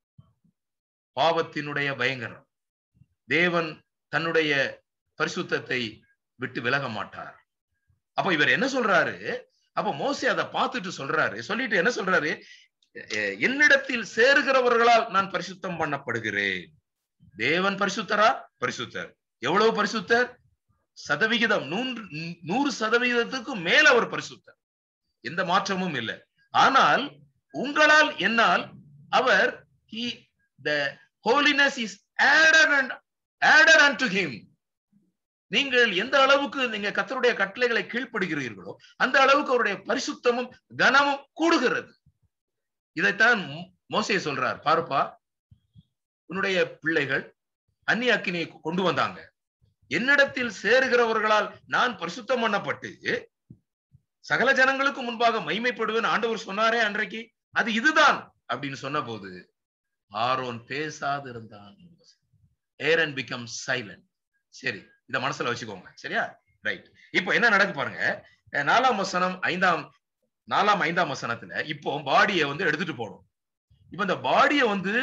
பாவத்தினுடைய பயங்கரம் தேவன் தன்னுடைய பரிசுத்தத்தை விட்டு விலக மாட்டார் அப்ப இவர் என்ன சொல்றாரு அப்ப மோசி அதை பார்த்துட்டு சொல்றாரு சொல்லிட்டு என்ன சொல்றாரு என்னிடத்தில் சேருகிறவர்களால் நான் பரிசுத்தம் பண்ணப்படுகிறேன் தேவன் பரிசுத்தரா பரிசுத்தர் எவ்வளவு பரிசுத்தர் சதவிகிதம் நூறு நூறு சதவிகிதத்துக்கும் மேல அவர் பரிசுத்தர் எந்த மாற்றமும் இல்லை ஆனால் உங்களால் என்னால் அவர் the holiness is added and added unto him நீங்கள் எந்த அளவுக்கு நீங்க கத்தருடைய கட்டளைகளை கீழ்ப்படுகிறீர்களோ அந்த அளவுக்கு அவருடைய பரிசுத்தமும் கனமும் கூடுகிறது இதைத்தான் மோசைய சொல்றார் பாருப்பா உன்னுடைய பிள்ளைகள் அந்நிய அக்கினியை கொண்டு வந்தாங்க என்னிடத்தில் சேருகிறவர்களால் நான் பரிசுத்தம் பண்ணப்பட்டு சகல ஜனங்களுக்கு முன்பாக மைமைப்படுவேன் ஆண்டவர் சொன்னாரே அன்றைக்கு அது இதுதான் அப்படின்னு சொன்ன போது ஆரோன் பேசாது இருந்தான் ஏரன் பிகம் சைலண்ட் சரி இத மனசுல வச்சுக்கோங்க சரியா ரைட் இப்போ என்ன நடக்கு பாருங்க நாலாம் வசனம் ஐந்தாம் நாலாம் ஐந்தாம் வசனத்துல இப்போ பாடியை வந்து எடுத்துட்டு போகணும் இப்ப இந்த பாடியை வந்து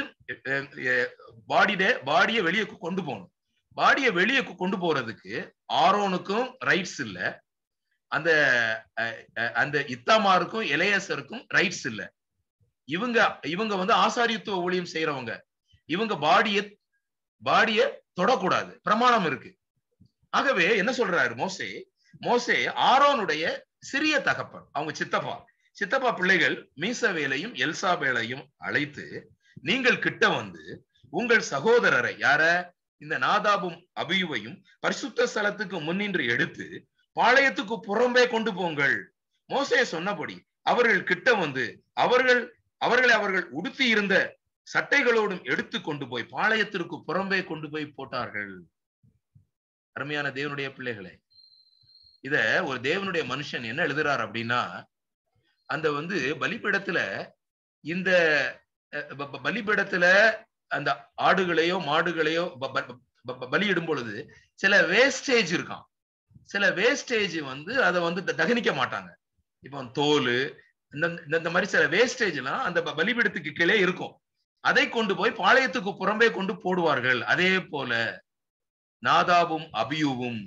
பாடியிட பாடியை வெளியே கொண்டு போகணும் பாடியை வெளியே கொண்டு போறதுக்கு ஆரோனுக்கும் ரைட்ஸ் இல்ல அந்த அந்த இத்தாமாருக்கும் இளையசருக்கும் ரைட்ஸ் இல்ல இவங்க இவங்க வந்து ஆசாரியத்துவ ஊழியம் செய்யறவங்க இவங்க பாடிய பாடிய தொடக்கூடாது பிரமாணம் இருக்கு ஆகவே என்ன சொல்றாரு மோசே மோசே ஆரோனுடைய சிறிய தகப்பன் அவங்க சித்தப்பா சித்தப்பா பிள்ளைகள் மீசவேலையும் எல்சாபேலையும் அழைத்து நீங்கள் கிட்ட வந்து உங்கள் சகோதரரை யார இந்த நாதாபும் அபியுவையும் பரிசுத்த ஸ்தலத்துக்கு முன்னின்று எடுத்து பாளையத்துக்கு புறம்பே கொண்டு போங்கள் மோசே சொன்னபடி அவர்கள் கிட்ட வந்து அவர்கள் அவர்களை அவர்கள் உடுத்தி இருந்த சட்டைகளோடும் எடுத்து கொண்டு போய் பாளையத்திற்கு புறம்பே கொண்டு போய் போட்டார்கள் அருமையான தேவனுடைய பிள்ளைகளே இத ஒரு தேவனுடைய மனுஷன் என்ன எழுதுறார் அப்படின்னா அந்த வந்து பலிபீடத்துல இந்த பலிபீடத்துல அந்த ஆடுகளையோ மாடுகளையோ பலியிடும் பொழுது சில வேஸ்டேஜ் இருக்கான் சில வேஸ்டேஜ் வந்து அதை வந்து தகனிக்க மாட்டாங்க இப்போ தோல் இந்த இந்த மாதிரி சில வேஸ்டேஜ் எல்லாம் அந்த பலிபீடத்துக்கு கீழே இருக்கும் அதை கொண்டு போய் பாளையத்துக்கு புறம்பே கொண்டு போடுவார்கள் அதே போல நாதாவும் அபியுவும்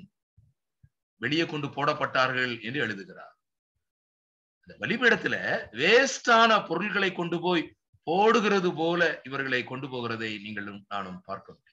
வெளியே கொண்டு போடப்பட்டார்கள் என்று எழுதுகிறார் அந்த பலிபீடத்துல வேஸ்டான பொருள்களை கொண்டு போய் போடுகிறது போல இவர்களை கொண்டு போகிறதை நீங்களும் நானும் பார்க்க முடியும்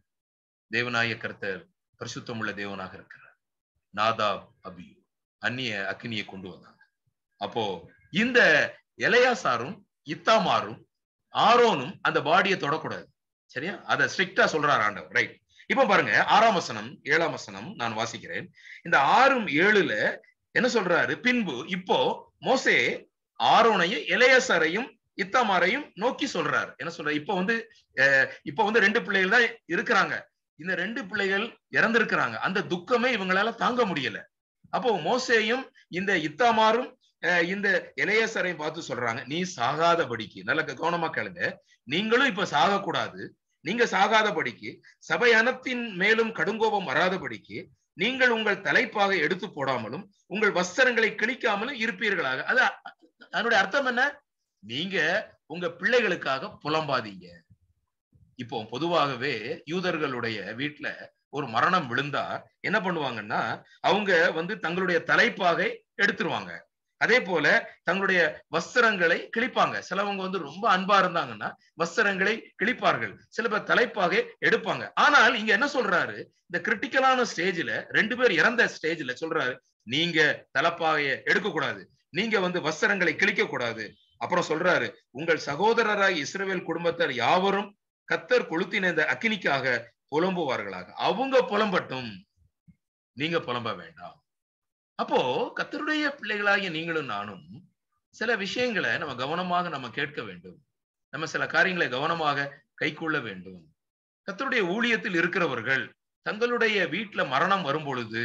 தேவனாய கர்த்தர் பரிசுத்தம் உள்ள தேவனாக இருக்கிறார் நாதாப் அபியு அந்நிய அக்னியை கொண்டு வந்தாங்க அப்போ இந்த எலையாசாரும் இத்தாமாரும் ஆரோனும் அந்த பாடியை தொடக்கூடாது சரியா அதை ஸ்ட்ரிக்டா சொல்றாரு ஆண்டவர் ரைட் இப்ப பாருங்க ஆறாம் வசனம் ஏழாம் வசனம் நான் வாசிக்கிறேன் இந்த ஆறும் ஏழுல என்ன சொல்றாரு பின்பு இப்போ மோசே ஆரோனையும் இளையசரையும் இத்தாமாரையும் நோக்கி சொல்றாரு என்ன சொல்ற இப்ப வந்து அஹ், இப்ப வந்து ரெண்டு பிள்ளைகள் தான் இருக்கிறாங்க இந்த ரெண்டு பிள்ளைகள் இறந்திருக்கிறாங்க அந்த துக்கமே இவங்களால தாங்க முடியல அப்போ மோசேயும் இந்த இத்தாமாரும் அஹ், இந்த இளையசரையும் பார்த்து சொல்றாங்க நீ சாகாதபடிக்கு நல்ல கவனமா கேளுங்க நீங்களும் இப்ப சாகக்கூடாது நீங்க சாகாதபடிக்கு சபை அனத்தின் மேலும் கடுங்கோபம் வராதபடிக்கு நீங்கள் உங்கள் தலைப்பாக எடுத்து போடாமலும் உங்கள் வஸ்திரங்களை கிழிக்காமலும் இருப்பீர்களாக அது அ- அதனுடைய அர்த்தம் என்ன நீங்க உங்க பிள்ளைகளுக்காக புலம்பாதீங்க இப்போ பொதுவாகவே யூதர்களுடைய வீட்டுல ஒரு மரணம் விழுந்தா என்ன பண்ணுவாங்கன்னா அவங்க வந்து தங்களுடைய தலைப்பாகை எடுத்துருவாங்க அதே போல தங்களுடைய வஸ்திரங்களை கிழிப்பாங்க சிலவங்க வந்து ரொம்ப அன்பா இருந்தாங்கன்னா வஸ்திரங்களை கிழிப்பார்கள் சில பேர் தலைப்பாக எடுப்பாங்க ஆனால் இங்க என்ன சொல்றாரு இந்த கிரிட்டிக்கலான ஸ்டேஜ்ல ரெண்டு பேர் இறந்த ஸ்டேஜ்ல சொல்றாரு நீங்க தலைப்பாகைய எடுக்க கூடாது நீங்க வந்து வஸ்திரங்களை கிழிக்க கூடாது அப்புறம் சொல்றாரு உங்கள் சகோதரராய் இஸ்ரவேல் குடும்பத்தார் யாவரும் கத்தர் கொளுத்தின இந்த அக்கினிக்காக புலம்புவார்களாக அவங்க புலம்பட்டும் நீங்க புலம்ப வேண்டாம் அப்போ கத்தருடைய பிள்ளைகளாகிய நீங்களும் நானும் சில விஷயங்களை நம்ம கவனமாக நம்ம கேட்க வேண்டும் நம்ம சில காரியங்களை கவனமாக கைக்கொள்ள வேண்டும் கத்தருடைய ஊழியத்தில் இருக்கிறவர்கள் தங்களுடைய வீட்டுல மரணம் வரும் பொழுது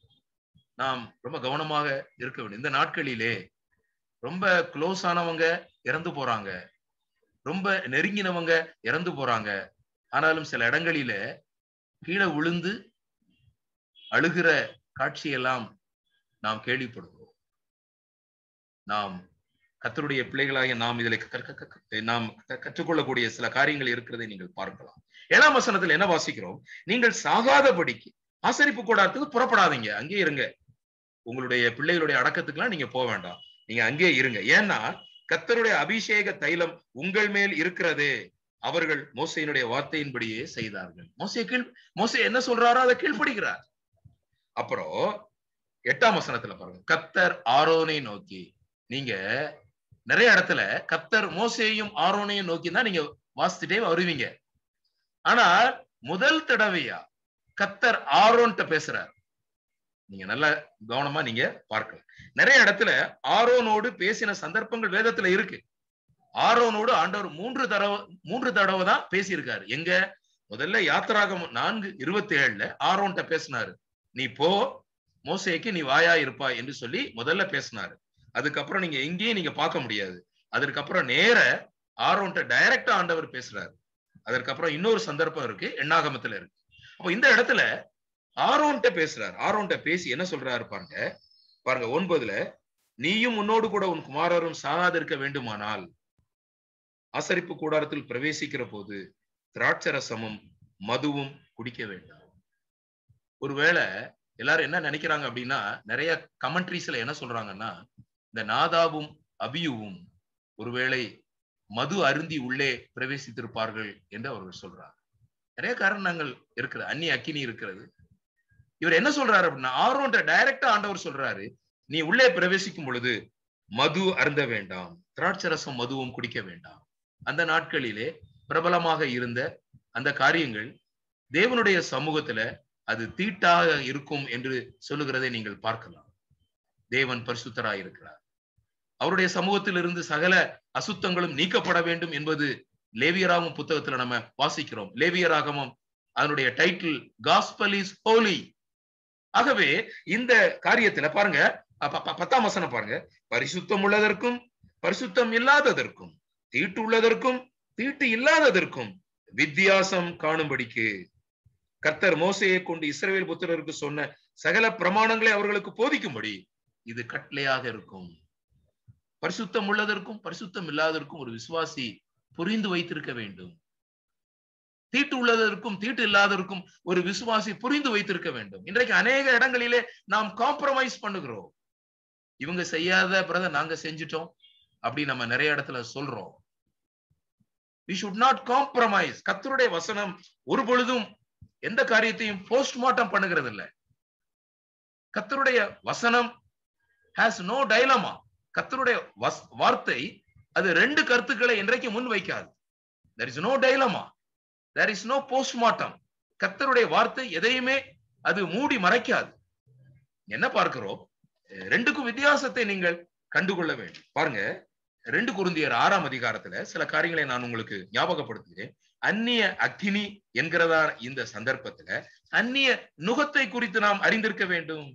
நாம் ரொம்ப கவனமாக இருக்க வேண்டும் இந்த நாட்களிலே ரொம்ப க்ளோஸ் ஆனவங்க இறந்து போறாங்க ரொம்ப நெருங்கினவங்க இறந்து போறாங்க ஆனாலும் சில இடங்களில கீழே விழுந்து அழுகிற காட்சியெல்லாம் நாம் கேள்விப்படுகிறோம் நாம் கத்தருடைய பிள்ளைகளாகிய நாம் இதில் க- க- க- க- நாம் க- கற்றுக்கொள்ளக்கூடிய சில காரியங்கள் இருக்கிறதை நீங்கள் பார்க்கலாம் ஏழாம் வசனத்துல என்ன வாசிக்கிறோம் நீங்கள் சாகாதபடிக்கு ஆசரிப்பு கூடாரத்துக்கு புறப்படாதீங்க அங்கே இருங்க உங்களுடைய பிள்ளைகளுடைய அடக்கத்துக்குலாம் நீங்க போக வேண்டாம் நீங்க அங்கே இருங்க ஏன்னா கத்தருடைய அபிஷேக தைலம் உங்கள் மேல் இருக்கிறதே அவர்கள் மோசையினுடைய வார்த்தையின்படியே செய்தார்கள் மோசே கீழ் மோசே என்ன சொல்றாரோ அதை கீழ்ப்படுகிறார் அப்புறம் எட்டாம் வசனத்துல பாருங்க கத்தர் ஆரோனை நோக்கி நீங்க நிறைய இடத்துல கத்தர் மோசேயும் ஆரோனையும் நோக்கி தான் நீங்க வாசித்துட்டே வருவீங்க ஆனா முதல் தடவையா கத்தர் ஆரோன்ட்ட பேசுறார் நீங்க நல்லா கவனமா நீங்க பார்க்கலாம் நிறைய இடத்துல ஆரோனோடு பேசின சந்தர்ப்பங்கள் வேதத்துல இருக்கு ஆரோனோடு ஆண்டவர் மூன்று தடவை மூன்று தடவை தான் பேசியிருக்காரு எங்க முதல்ல யாத்திராகம் நான்கு இருபத்தி ஏழுல ஆரோன்ட்ட பேசினாரு நீ போ மோசேக்கு நீ வாயா இருப்பா என்று சொல்லி முதல்ல பேசினாரு அதுக்கப்புறம் நீங்க எங்கேயும் நீங்க பார்க்க முடியாது அதற்கப்புறம் நேர ஆரோன்ட்ட டைரக்டா ஆண்டவர் பேசுறாரு அதற்கப்புறம் இன்னொரு சந்தர்ப்பம் இருக்கு எண்ணாகமத்துல இருக்கு அப்போ இந்த இடத்துல ஆரோன்ட்ட பேசுறாரு ஆரோன்ட்ட பேசி என்ன சொல்றாரு பாருங்க பாருங்க ஒன்பதுல நீயும் உன்னோடு கூட உன் குமாரரும் சாகாதிருக்க வேண்டுமானால் ஆசரிப்பு கூடாரத்தில் பிரவேசிக்கிற போது திராட்சரசமும் மதுவும் குடிக்க வேண்டாம் ஒருவேளை எல்லாரும் என்ன நினைக்கிறாங்க அப்படின்னா நிறைய கமெண்ட்ரிஸ்ல என்ன சொல்றாங்கன்னா இந்த நாதாவும் அபியுவும் ஒருவேளை மது அருந்தி உள்ளே பிரவேசித்திருப்பார்கள் என்று அவர்கள் சொல்றாங்க நிறைய காரணங்கள் இருக்கிறது அந்நிய அக்கினி இருக்கிறது இவர் என்ன சொல்றாரு அப்படின்னா ஆரோன்ற டைரக்டா ஆண்டவர் சொல்றாரு நீ உள்ளே பிரவேசிக்கும் பொழுது மது அருந்த வேண்டாம் திராட்சரசம் மதுவும் குடிக்க வேண்டாம் அந்த நாட்களிலே பிரபலமாக இருந்த அந்த காரியங்கள் தேவனுடைய சமூகத்துல அது தீட்டாக இருக்கும் என்று சொல்லுகிறதை நீங்கள் பார்க்கலாம் தேவன் பரிசுத்தராய் இருக்கிறார் அவருடைய சமூகத்திலிருந்து சகல அசுத்தங்களும் நீக்கப்பட வேண்டும் என்பது லேவியராகும் புத்தகத்துல நம்ம வாசிக்கிறோம் லேவியராகமும் அதனுடைய டைட்டில் காஸ்பல் இஸ் ஹோலி ஆகவே இந்த காரியத்துல பாருங்க ப- ப- பத்தாம் வசனம் பாருங்க பரிசுத்தம் உள்ளதற்கும் பரிசுத்தம் இல்லாததற்கும் தீட்டு உள்ளதற்கும் தீட்டு இல்லாததற்கும் வித்தியாசம் காணும்படிக்கு கர்த்தர் மோசையை கொண்டு இஸ்ரவேல் புத்திரருக்கு சொன்ன சகல பிரமாணங்களை அவர்களுக்கு போதிக்கும்படி இது கட்டளையாக இருக்கும் பரிசுத்தம் உள்ளதற்கும் பரிசுத்தம் இல்லாததற்கும் ஒரு விசுவாசி புரிந்து வைத்திருக்க வேண்டும் தீட்டு உள்ளதற்கும் தீட்டு இல்லாததற்கும் ஒரு விசுவாசி புரிந்து வைத்திருக்க வேண்டும் இன்றைக்கு அநேக இடங்களிலே நாம் காம்ப்ரமைஸ் பண்ணுகிறோம் இவங்க செய்யாத பிரதர் நாங்க செஞ்சுட்டோம் அப்படி நம்ம நிறைய இடத்துல சொல்றோம் வி ஷுட் நாட் காம்ப்ரமைஸ் கத்தருடைய வசனம் ஒரு பொழுதும் எந்த காரியத்தையும் போஸ்ட்மார்ட்டம் பண்ணுகிறது இல்ல கத்தருடைய வசனம் ஹாஸ் நோ டைலமா கத்தருடைய வார்த்தை அது ரெண்டு கருத்துக்களை இன்றைக்கு முன் வைக்காது there is no dilemma there is no postmortem கத்தருடைய வார்த்தை எதையுமே அது மூடி மறைக்காது என்ன பார்க்கிறோம் ரெண்டுக்கும் வித்தியாசத்தை நீங்கள் கண்டுகொள்ள வேண்டும் பாருங்க ரெண்டு குருந்தியர் ஆறாம் அதிகாரத்துல சில காரியங்களை நான் உங்களுக்கு ஞாபகப்படுத்துகிறேன் அந்நிய அக்னி என்கிறதா இந்த சந்தர்ப்பத்துல அந்நிய நுகத்தை குறித்து நாம் அறிந்திருக்க வேண்டும்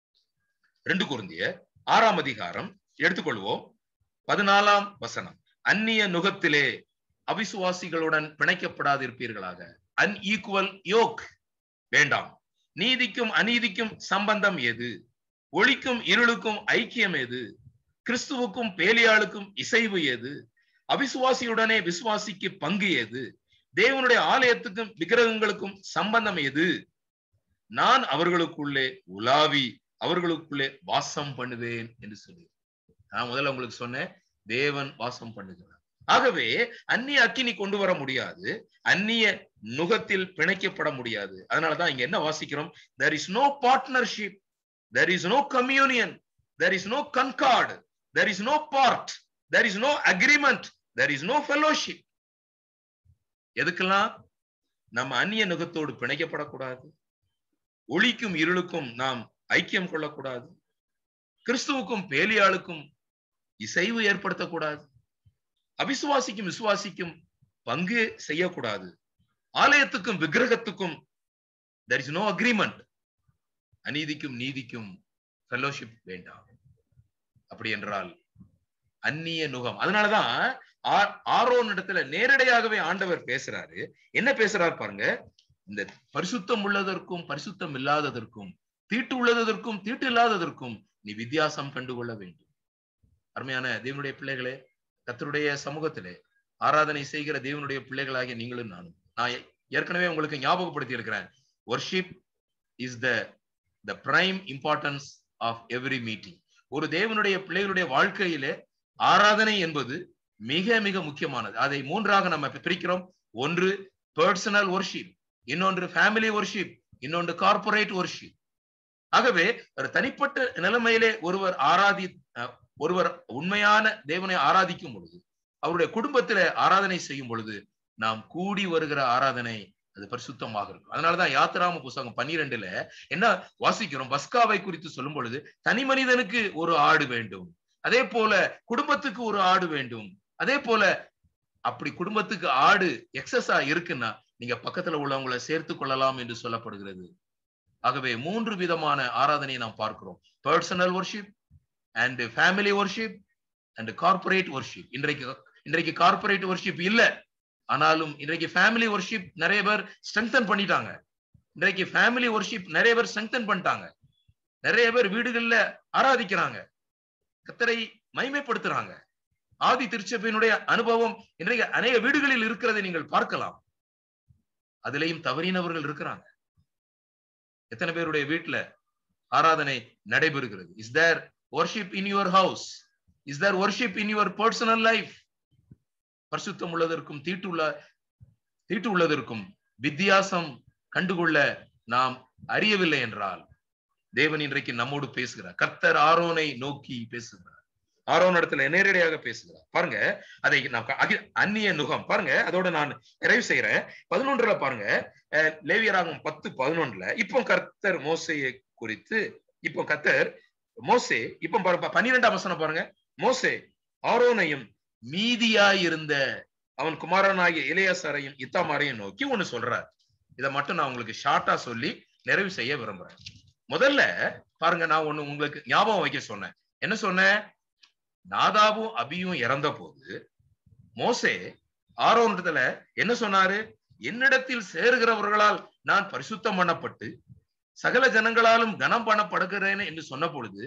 ரெண்டு குருந்தியர் ஆறாம் அதிகாரம் எடுத்துக்கொள்வோம் பதினாலாம் வசனம் அந்நிய நுகத்திலே அவிசுவாசிகளுடன் பிணைக்கப்படாதிருப்பீர்களாக அன்ஈக்குவல் யோக் வேண்டாம் நீதிக்கும் அநீதிக்கும் சம்பந்தம் எது ஒளிக்கும் இருளுக்கும் ஐக்கியம் எது கிறிஸ்துவுக்கும் பேலியாளுக்கும் இசைவு எது அவிசுவாசியுடனே விசுவாசிக்கு பங்கு எது தேவனுடைய ஆலயத்துக்கும் விக்கிரகங்களுக்கும் சம்பந்தம் எது நான் அவர்களுக்குள்ளே உலாவி அவர்களுக்குள்ளே வாசம் பண்ணுவேன் என்று சொல்லி நான் முதல்ல உங்களுக்கு சொன்னேன் தேவன் வாசம் பண்ணுகிறார் ஆகவே அந்நிய அக்கினி கொண்டு வர முடியாது அந்நிய நுகத்தில் பிணைக்கப்பட முடியாது அதனாலதான் இங்க என்ன வாசிக்கிறோம் there is no partnership there is no communion there is no concord there is no part there is no agreement there is no fellowship எதுக்கெல்லாம் நம்ம அந்நிய நுகத்தோடு பிணைக்கப்படக்கூடாது ஒளிக்கும் இருளுக்கும் நாம் ஐக்கியம் கொள்ளக்கூடாது கிறிஸ்துவுக்கும் பேலியாளுக்கும் இசைவு ஏற்படுத்தக்கூடாது அவிசுவாசிக்கும் விசுவாசிக்கும் பங்கு செய்யக்கூடாது ஆலயத்துக்கும் விக்கிரகத்துக்கும் தெர் இஸ் நோ அக்ரிமெண்ட் அநீதிக்கும் நீதிக்கும் ஃபெலோஷிப் வேண்டாம் அப்படி என்றால் அந்நிய நுகம் அதனாலதான் ஆரோன் இடத்துல நேரடியாகவே ஆண்டவர் பேசுறாரு என்ன பேசுறார் பாருங்க இந்த பரிசுத்தம் உள்ளதற்கும் பரிசுத்தம் இல்லாததற்கும் தீட்டு உள்ளதற்கும் தீட்டு இல்லாததற்கும் நீ வித்தியாசம் கண்டுகொள்ள வேண்டும் அருமையான தேவனுடைய பிள்ளைகளே கத்தருடைய சமூகத்திலே ஆராதனை செய்கிற தேவனுடைய பிள்ளைகளாகிய நீங்களும் நானும் நான் ஏற்கனவே உங்களுக்கு ஞாபகப்படுத்தி இருக்கிறேன் worship is the the prime importance of every meeting ஒரு தேவனுடைய பிள்ளைகளுடைய வாழ்க்கையிலே ஆராதனை என்பது மிக மிக முக்கியமானது அதை மூன்றாக நம்ம பிரிக்கிறோம் ஒன்று பர்சனல் ஒர்ஷிப் இன்னொன்று ஃபேமிலி ஒர்ஷிப் இன்னொன்று கார்பரேட் ஒர்ஷிப் ஆகவே ஒரு தனிப்பட்ட நிலைமையிலே ஒருவர் ஆராதி ஒருவர் உண்மையான தேவனை ஆராதிக்கும் பொழுது அவருடைய குடும்பத்தில ஆராதனை செய்யும் பொழுது நாம் கூடி வருகிற ஆராதனை அது பரிசுத்தமாக இருக்கும் அதனாலதான் யாத்திராம புஸ்தகம் பன்னிரெண்டுல என்ன வாசிக்கிறோம் பஸ்காவை குறித்து சொல்லும் பொழுது தனி மனிதனுக்கு ஒரு ஆடு வேண்டும் அதே போல குடும்பத்துக்கு ஒரு ஆடு வேண்டும் அதே போல அப்படி குடும்பத்துக்கு ஆடு எக்ஸஸா இருக்குன்னா நீங்க பக்கத்துல உள்ளவங்களை சேர்த்து கொள்ளலாம் என்று சொல்லப்படுகிறது ஆகவே மூன்று விதமான ஆராதனையை நாம் பார்க்கிறோம் personal worship and family worship and corporate worship இன்றைக்கு இன்றைக்கு கார்பரேட் ஒர்ஷிப் இல்ல ஆனாலும் இன்றைக்கு ஃபேமிலி ஒர்ஷிப் நிறைய பேர் ஸ்ட்ரெங்தன் பண்ணிட்டாங்க இன்றைக்கு ஃபேமிலி ஒர்ஷிப் நிறைய பேர் ஸ்ட்ரெங்தன் பண்ணிட்டாங்க நிறைய பேர் வீடுகள்ல ஆராதிக்கிறாங்க கத்தரை மைமைப்படுத்துறாங்க ஆதி திருச்சபையினுடைய அனுபவம் இன்றைக்கு அநேக வீடுகளில் இருக்கிறதை நீங்கள் பார்க்கலாம் அதிலையும் தவறினவர்கள் இருக்கிறாங்க எத்தனை பேருடைய வீட்டுல ஆராதனை நடைபெறுகிறது is there worship in your house is there worship in your personal life பரிசுத்தம் உள்ளதற்கும் தீட்டு உள்ள தீட்டு உள்ளதற்கும் வித்தியாசம் கண்டுகொள்ள நாம் அறியவில்லை என்றால் தேவன் இன்றைக்கு நம்மோடு பேசுகிறார் கர்த்தர் ஆரோனை நோக்கி பேசுகிறார் ஆரோன் இடத்துல நேரடியாக பேசுகிறார் பாருங்க அதை நான் அந்நிய நுகம் பாருங்க அதோட நான் நிறைவு செய்யறேன் பதினொன்றுல பாருங்க லேவியராகும் பத்து பதினொன்றுல இப்போ கர்த்தர் மோசையை குறித்து இப்போ கர்த்தர் மோசே இப்போ பன்னிரெண்டாம் வசனம் பாருங்க மோசே ஆரோனையும் மீதியாயிருந்த அவன் குமாரனாகிய இளையாசாரையும் இத்தாமாரையும் நோக்கி ஒண்ணு சொல்றார் இதை மட்டும் நான் உங்களுக்கு ஷார்ட்டா சொல்லி நிறைவு செய்ய விரும்புறேன் முதல்ல பாருங்க நான் ஒண்ணு உங்களுக்கு ஞாபகம் வைக்க சொன்னேன் என்ன சொன்னேன் நாதாவும் அபியும் இறந்த போது மோசே ஆரோன்றதுல என்ன சொன்னாரு என்னிடத்தில் சேருகிறவர்களால் நான் பரிசுத்தம் பண்ணப்பட்டு சகல ஜனங்களாலும் கனம் பண்ணப்படுகிறேன் என்று சொன்ன பொழுது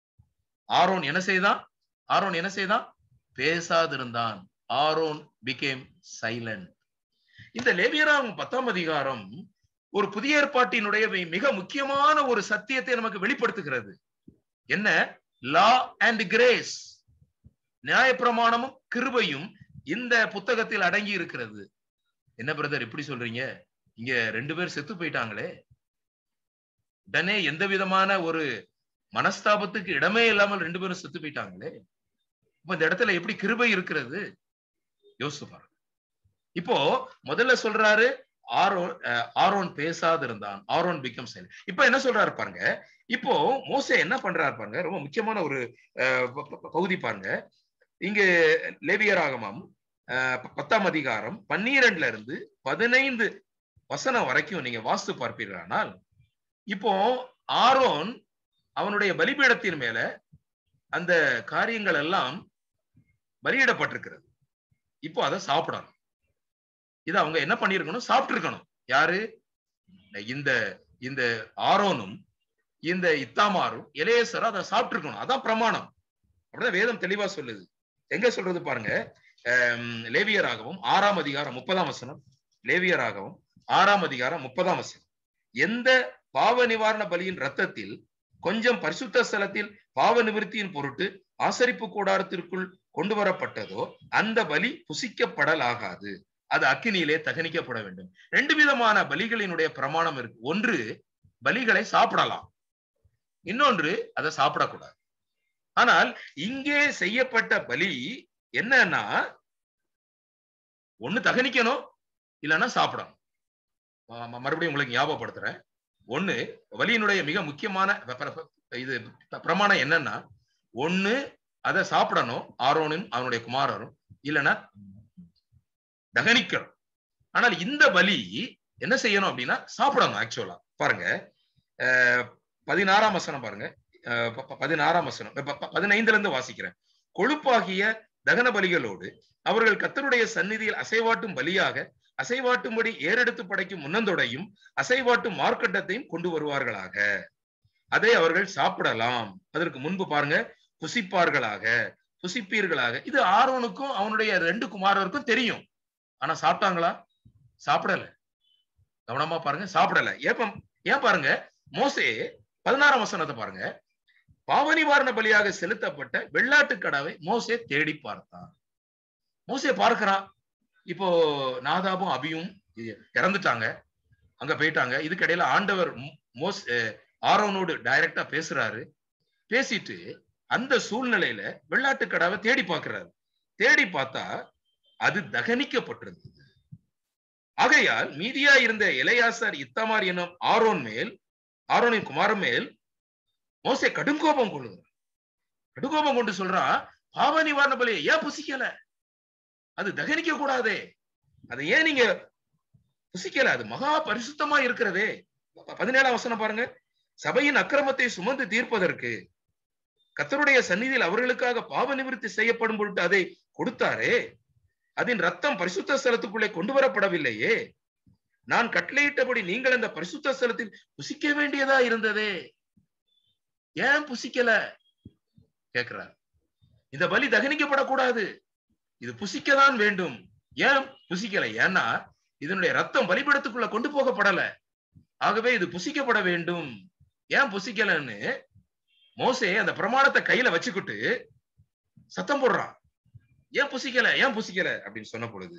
ஆரோன் என்ன செய்தான் ஆரோன் என்ன செய்தான் பேசாதிருந்தான் ஆரோன் பிகேம் சைலண்ட் இந்த லேவியராகும் பத்தாம் அதிகாரம் ஒரு புதிய ஏற்பாட்டினுடைய மி- மிக முக்கியமான ஒரு சத்தியத்தை நமக்கு வெளிப்படுத்துகிறது என்ன லா அண்ட் கிரேஸ் நியாயப்பிரமாணமும் கிருபையும் இந்த புத்தகத்தில் அடங்கி இருக்கிறது என்ன பிரதர் இப்படி சொல்றீங்க இங்க ரெண்டு பேர் செத்து போயிட்டாங்களே உடனே எந்த விதமான ஒரு மனஸ்தாபத்துக்கு இடமே இல்லாமல் ரெண்டு பேரும் செத்து போயிட்டாங்களே இப்ப இந்த இடத்துல எப்படி கிருபை இருக்கிறது யோசிச்சு பாருங்க இப்போ முதல்ல சொல்றாரு ஆரோன் அஹ், ஆரோன் பேசாது இருந்தான் ஆரோன் பிகம் சைலண்ட் இப்போ என்ன சொல்றாரு பாருங்க இப்போ மோசே என்ன பண்றாரு பாருங்க ரொம்ப முக்கியமான ஒரு அஹ், ப- ப- பகுதி பாருங்க இங்க லேவியராகமம் அஹ், ப- பத்தாம் அதிகாரம் பன்னிரெண்டுல இருந்து பதினைந்து வசனம் வரைக்கும் நீங்க வாஸ்து பார்ப்பீர்களானால் இப்போ ஆரோன் அவனுடைய பலிபீடத்தின் மேல அந்த காரியங்கள் எல்லாம் பலியிடப்பட்டிருக்கிறது இப்போ அதை சாப்பிடணும் இதை அவங்க என்ன பண்ணிருக்கணும் சாப்பிட்டு இருக்கணும் யாரு இந்த இந்த ஆரோனும் இந்த இத்தாமாரும் இளையசரும் அதை சாப்பிட்டு இருக்கணும் அதான் பிரமாணம் அப்படிதான் வேதம் தெளிவா சொல்லுது எங்க சொல்றது பாருங்க ஆம், லேவியராகவும் ஆறாம் அதிகாரம் முப்பதாம் வசனம் லேவியராகவும் ஆறாம் அதிகாரம் முப்பதாம் வசனம் எந்த பாவ நிவாரண பலியின் ரத்தத்தில் கொஞ்சம் பரிசுத்த ஸ்தலத்தில் பாவ நிவிருத்தியின் பொருட்டு ஆசரிப்பு கூடாரத்திற்குள் கொண்டு வரப்பட்டதோ அந்த பலி புசிக்கப்படலாகாது அது அக்கினியிலே தகனிக்கப்பட வேண்டும் ரெண்டு விதமான பலிகளினுடைய பிரமாணம் இருக்கு ஒன்று பலிகளை சாப்பிடலாம் இன்னொன்று அதை சாப்பிடக்கூடாது ஆனால் இங்கே செய்யப்பட்ட பலி என்னன்னா ஒண்ணு தகனிக்கணும் இல்லைன்னா சாப்பிடணும் ஆமா, மறுபடியும் உங்களுக்கு ஞாபகப்படுத்துறேன் ஒண்ணு வலியினுடைய மிக முக்கியமான ப- ப- ப- இது ப- பிரமாணம் என்னன்னா ஒண்ணு அதை சாப்பிடணும் ஆரோனும் அவனுடைய குமாரரும் இல்லைன்னா தகனிக்கணும் ஆனால் இந்த பலி என்ன செய்யணும் அப்படின்னா சாப்பிடணும் ஆக்சுவலா பாருங்க அஹ், பதினாறாம் வசனம் பாருங்க அஹ், ப- ப- பதினாறாம் வசனம் ப- ப- பதினைந்துல இருந்து வாசிக்கிறேன் கொழுப்பாகிய தகன பலிகளோடு அவர்கள் கத்தருடைய சந்நிதியில் அசைவாட்டும் பலியாக அசைவாட்டும்படி ஏறெடுத்து படைக்கும் முன்னந்தொடையும் அசைவாட்டும் மார்க்கட்டத்தையும் கொண்டு வருவார்களாக அதை அவர்கள் சாப்பிடலாம் அதற்கு முன்பு பாருங்க புசிப்பார்களாக புசிப்பீர்களாக இது ஆரோனுக்கும் அவனுடைய ரெண்டு குமாரருக்கும் தெரியும் ஆனா சாப்பிட்டாங்களா சாப்பிடல கவனமா பாருங்க சாப்பிடல ஏப்ப ஏன் பாருங்க மோசே பதினாறாம் வசனத்தை பாருங்க பாவ நிவாரண பலியாக செலுத்தப்பட்ட வெள்ளாட்டு கடாவை மோசே தேடி பார்த்தான் மோசே பார்க்கிறான் இப்போ நாதாபும் அபியும் இ- இறந்துட்டாங்க அங்க போயிட்டாங்க இதுக்கிடையில ஆண்டவர் மோ- மோஸ் அஹ் ஆரோனோடு டைரக்டா பேசுறாரு பேசிட்டு அந்த சூழ்நிலையில வெள்ளாட்டு கடாவை தேடி பார்க்கிறாரு தேடி பார்த்தா அது தகனிக்கப்பட்டிருந்தது ஆகையால் மீதியா இருந்த இளையாசார் இத்தமார் என்னும் ஆரோன் மேல் ஆரோனின் குமாரன் மேல் மோசே கடும் கோபம் கொள்ளுகிறார் கடுகோபம் கொண்டு சொல்றான் பாவ நிவாரண பலியை ஏன் புசிக்கல அது தகனிக்க கூடாதே அதை ஏன் நீங்க புசிக்கல அது மகா பரிசுத்தமா இருக்கிறதே ப- பதினேழாம் வசனம் பாருங்க சபையின் அக்கிரமத்தை சுமந்து தீர்ப்பதற்கு கத்தருடைய சந்நிதியில் அவர்களுக்காக பாவ நிவிருத்தி செய்யப்படும் பொருட்டு அதை கொடுத்தாரே அதன் ரத்தம் பரிசுத்த ஸ்தலத்துக்குள்ளே கொண்டு வரப்படவில்லையே நான் கட்டளையிட்டபடி நீங்கள் அந்த பரிசுத்த ஸ்தலத்தில் புசிக்க வேண்டியதா இருந்ததே ஏன் புசிக்கல கேக்குறார் இந்த பலி தகனிக்கப்படக்கூடாது இது புசிக்கதான் வேண்டும் ஏன் புசிக்கல ஏன்னா இதனுடைய ரத்தம் பலிபடத்துக்குள்ள கொண்டு போகப்படல ஆகவே இது புசிக்கப்பட வேண்டும் ஏன் புசிக்கலன்னு மோசே அந்த பிரமாணத்தை கையில வச்சுக்கிட்டு சத்தம் போடுறான் ஏன் புசிக்கல ஏன் புசிக்கல அப்படின்னு சொன்ன பொழுது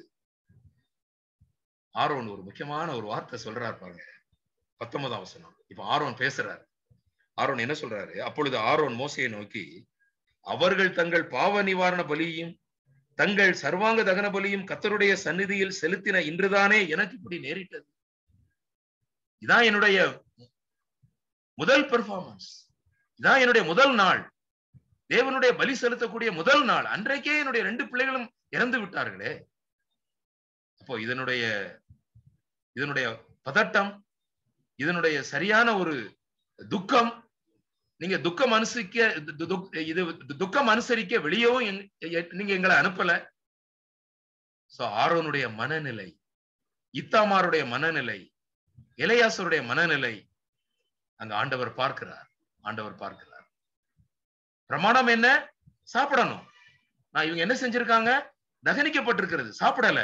ஆரோன் ஒரு முக்கியமான ஒரு வார்த்தை சொல்றாரு பாருங்க பத்தொன்பதாம் வசனம் இப்ப ஆரோன் பேசுறாரு ஆரோன் என்ன சொல்றாரு அப்பொழுது ஆரோன் மோசையை நோக்கி அவர்கள் தங்கள் பாவ நிவாரண பலியையும் தங்கள் சர்வாங்க தகன பலியும் கத்தருடைய சந்நிதியில் செலுத்தின இன்றுதானே எனக்கு இப்படி நேரிட்டது இதான் என்னுடைய முதல் பெர்ஃபார்மன்ஸ் இதான் என்னுடைய முதல் நாள் தேவனுடைய பலி செலுத்தக்கூடிய முதல் நாள் அன்றைக்கே என்னுடைய ரெண்டு பிள்ளைகளும் இறந்து விட்டார்களே அப்போ இதனுடைய இதனுடைய பதட்டம் இதனுடைய சரியான ஒரு துக்கம் நீங்க துக்கம் அனுசரிக்க து- து- இது துக்கம் அனுசரிக்க வெளியவும் எங்க- எ- நீங்க எங்களை அனுப்பல சோ ஆரோனுடைய மனநிலை இத்தாமாருடைய மனநிலை இளையாசருடைய மனநிலை அங்க ஆண்டவர் பார்க்கிறார் ஆண்டவர் பார்க்கிறார் பிரமாணம் என்ன சாப்பிடணும் நான் இவங்க என்ன செஞ்சிருக்காங்க தகனிக்கப்பட்டிருக்கிறது சாப்பிடல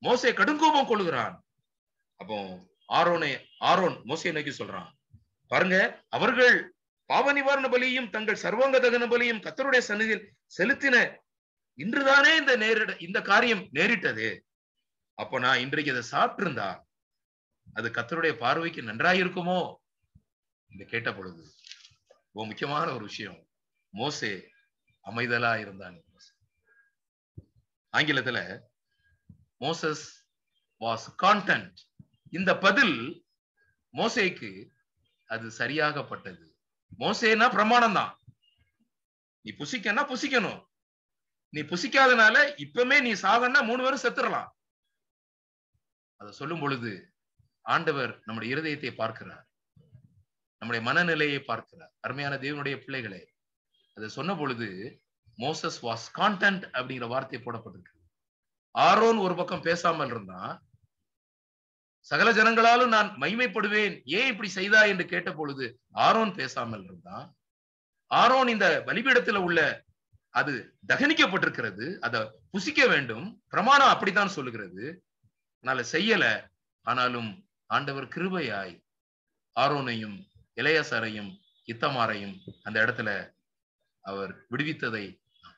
மோசே கடுங்கோபம் கொள்கிறான் அப்போ ஆரோனை ஆரோன் மோசையை நோக்கி சொல்றான் பாருங்க அவர்கள் பாவ நிவாரண பலியும் தங்கள் சர்வாங்க தகன பலியும் கத்தருடைய சந்நிதியில் செலுத்தின இன்றுதானே இந்த நேரிட இந்த காரியம் நேரிட்டது அப்போ நான் இன்றைக்கு அதை சாப்பிட்டிருந்தா அது கத்தருடைய பார்வைக்கு நன்றாயிருக்குமோ என்று கேட்ட பொழுது ரொம்ப முக்கியமான ஒரு விஷயம் மோசே அமைதலா இருந்தான் ஆங்கிலத்துல மோசஸ் வாஸ் கான்டன்ட் இந்த பதில் மோசேக்கு அது சரியாகப்பட்டது மோசேனா பிரமாணம் தான் நீ புசிக்கனா புசிக்கணும் நீ புசிக்காதனால இப்பமே நீ சாகனா மூணு பேரும் செத்துறலாம் அதை சொல்லும் பொழுது ஆண்டவர் நம்முடைய இருதயத்தை பார்க்கிறார் நம்முடைய மனநிலையை பார்க்கிறார் அருமையான தேவனுடைய பிள்ளைகளே அதை சொன்ன பொழுது மோசஸ் வாஸ் கான்டன்ட் அப்படிங்கிற வார்த்தை போடப்பட்டிருக்கு ஆரோன் ஒரு பக்கம் பேசாமல் இருந்தான் சகல ஜனங்களாலும் நான் மகிமைப்படுவேன் ஏன் இப்படி செய்தா என்று கேட்ட பொழுது ஆரோன் பேசாமல் இருந்தான் ஆரோன் இந்த பலிபீடத்துல உள்ள அது தகனிக்கப்பட்டிருக்கிறது அதை புசிக்க வேண்டும் பிரமாணம் அப்படித்தான் சொல்லுகிறது அதனால செய்யல ஆனாலும் ஆண்டவர் கிருபையாய் ஆரோனையும் இளையசரையும் இத்தமாரையும் அந்த இடத்துல அவர் விடுவித்ததை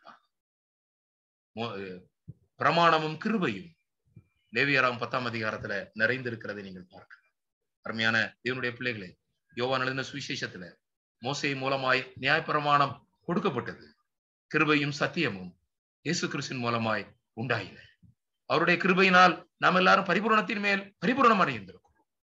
பிரமாணமும் கிருபையும் லேவியராம் பத்தாம் அதிகாரத்துல நிறைந்திருக்கிறதை நீங்கள் பார்க்கலாம் அருமையான தேவனுடைய பிள்ளைகளே யோவான் எழுதின சுவிசேஷத்துல மோசை மூலமாய் நியாயப்பிரமாணம் கொடுக்கப்பட்டது கிருபையும் சத்தியமும் இயேசு கிறிஸ்தின் மூலமாய் உண்டாயின அவருடைய கிருபையினால் நாம் எல்லாரும் பரிபூரணத்தின் மேல் பரிபூரணம் அடைந்திருக்கிறோம்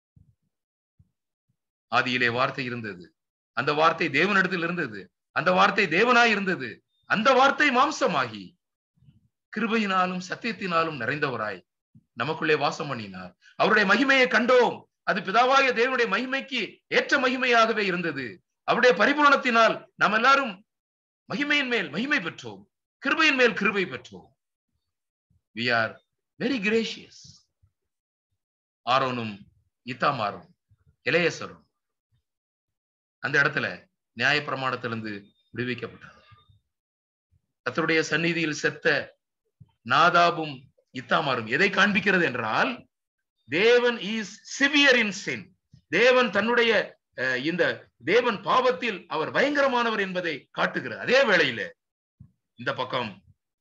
ஆதியிலே வார்த்தை இருந்தது அந்த வார்த்தை தேவனிடத்தில் இருந்தது அந்த வார்த்தை தேவனாய் இருந்தது அந்த வார்த்தை மாம்சமாகி கிருபையினாலும் சத்தியத்தினாலும் நிறைந்தவராய் நமக்குள்ளே வாசம் பண்ணினார் அவருடைய மகிமையை கண்டோம் அது பிதாவாகிய தேவனுடைய மகிமைக்கு ஏற்ற மகிமையாகவே இருந்தது அவருடைய பரிபூரணத்தினால் நாம் எல்லாரும் மகிமையின் மேல் மகிமை பெற்றோம் கிருபையின் மேல் கிருபை பெற்றோம் வி ஆர் வெரி கிரேஷியஸ் ஆரோனும் இத்தாமாரும் இளையசரும் அந்த இடத்துல நியாய பிரமாணத்திலிருந்து விடுவிக்கப்பட்டார் கத்தருடைய சந்நிதியில் செத்த நாதாபும் இத்தாமாரும் எதை காண்பிக்கிறது என்றால் தேவன் இஸ் சிவியர் இன் சின் தேவன் தன்னுடைய இந்த தேவன் பாவத்தில் அவர் பயங்கரமானவர் என்பதை காட்டுகிறார் அதே வேளையில இந்த பக்கம்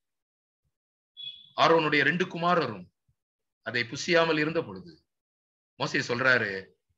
ஆரோனுடைய ரெண்டு குமாரரும் அதை புசியாமல் இருந்த பொழுது மோசை சொல்றாரு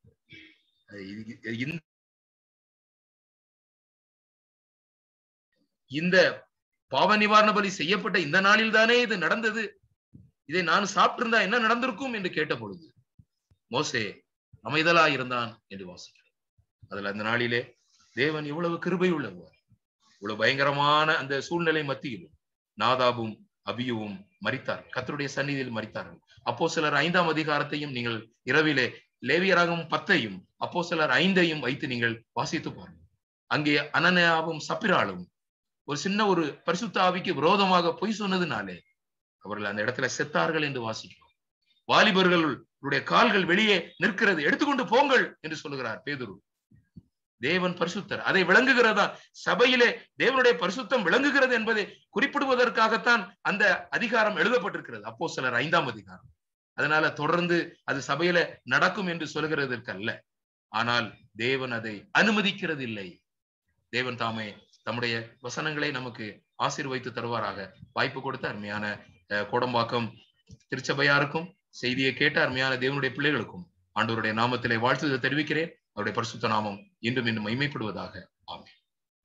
இந்த பாவ நிவாரண பலி செய்யப்பட்ட இந்த நாளில் தானே இது நடந்தது இதை நான் சாப்பிட்டிருந்தா என்ன நடந்திருக்கும் என்று கேட்ட பொழுது மோசே அமைதலா இருந்தான் என்று வாசிக்கிறேன் அதுல அந்த நாளிலே தேவன் இவ்வளவு கிருபை உள்ளவர் இவ்வளவு பயங்கரமான அந்த சூழ்நிலை மத்தியிலும் நாதாபும் அபியுவும் மறித்தார் கத்தருடைய சந்நிதியில் மறித்தார்கள் அப்போ சிலர் ஐந்தாம் அதிகாரத்தையும் நீங்கள் இரவிலே லேவியராகவும் பத்தையும் அப்போ சிலர் ஐந்தையும் வைத்து நீங்கள் வாசித்து பாருங்கள் அங்கே அனனயாவும் சப்பிராலும் ஒரு சின்ன ஒரு பரிசுத்த ஆவிக்கு விரோதமாக பொய் சொன்னதுனாலே அவர்கள் அந்த இடத்துல செத்தார்கள் என்று வாசிக்கிறோம் வாலிபர்களுடைய கால்கள் வெளியே நிற்கிறது எடுத்துக்கொண்டு போங்கள் என்று சொல்லுகிறார் பேதுரு தேவன் பரிசுத்தர் அதை விளங்குகிறதா சபையிலே தேவனுடைய பரிசுத்தம் விளங்குகிறது என்பதை குறிப்பிடுவதற்காகத்தான் அந்த அதிகாரம் எழுதப்பட்டிருக்கிறது அப்போ சிலர் ஐந்தாம் அதிகாரம் அதனால தொடர்ந்து அது சபையில நடக்கும் என்று சொல்கிறதற்கு அல்ல ஆனால் தேவன் அதை அனுமதிக்கிறது இல்லை தேவன் தாமே தம்முடைய வசனங்களை நமக்கு ஆசீர்வைத்து தருவாராக வாய்ப்பு கொடுத்த அருமையான கோடம்பாக்கம் திருச்சபையாருக்கும் செய்தியை கேட்ட அருமையான தேவனுடைய பிள்ளைகளுக்கும் ஆண்டவருடைய நாமத்திலே வாழ்த்துதல் தெரிவிக்கிறேன் அவருடைய பரிசுத்த நாமம் இன்றும் இன்னும் மைமைப்படுவதாக ஆமே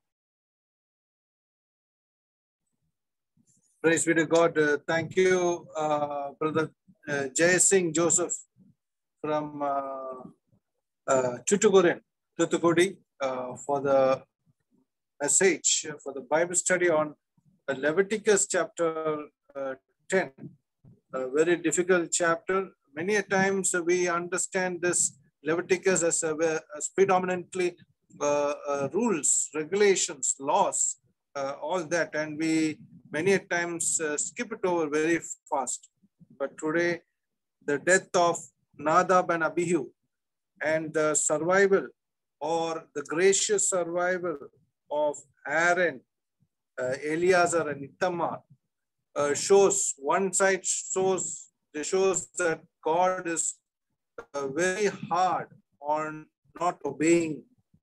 Praise be to God. Uh, thank you, uh, Brother uh, Jay Singh Joseph from uh, uh, Tutukurin, Tutukudi, uh, for the message, for the Bible study on Leviticus chapter uh, 10. A very difficult chapter. Many a times we understand this Leviticus as, a, as predominantly uh, uh, rules, regulations, laws, uh, all that, and we many a times uh, skip it over very fast. But today, the death of Nadab and Abihu and the survival or the gracious survival of Aaron, uh, Eleazar, and Ithamar uh, shows one side shows It shows that God is uh, very hard on not obeying.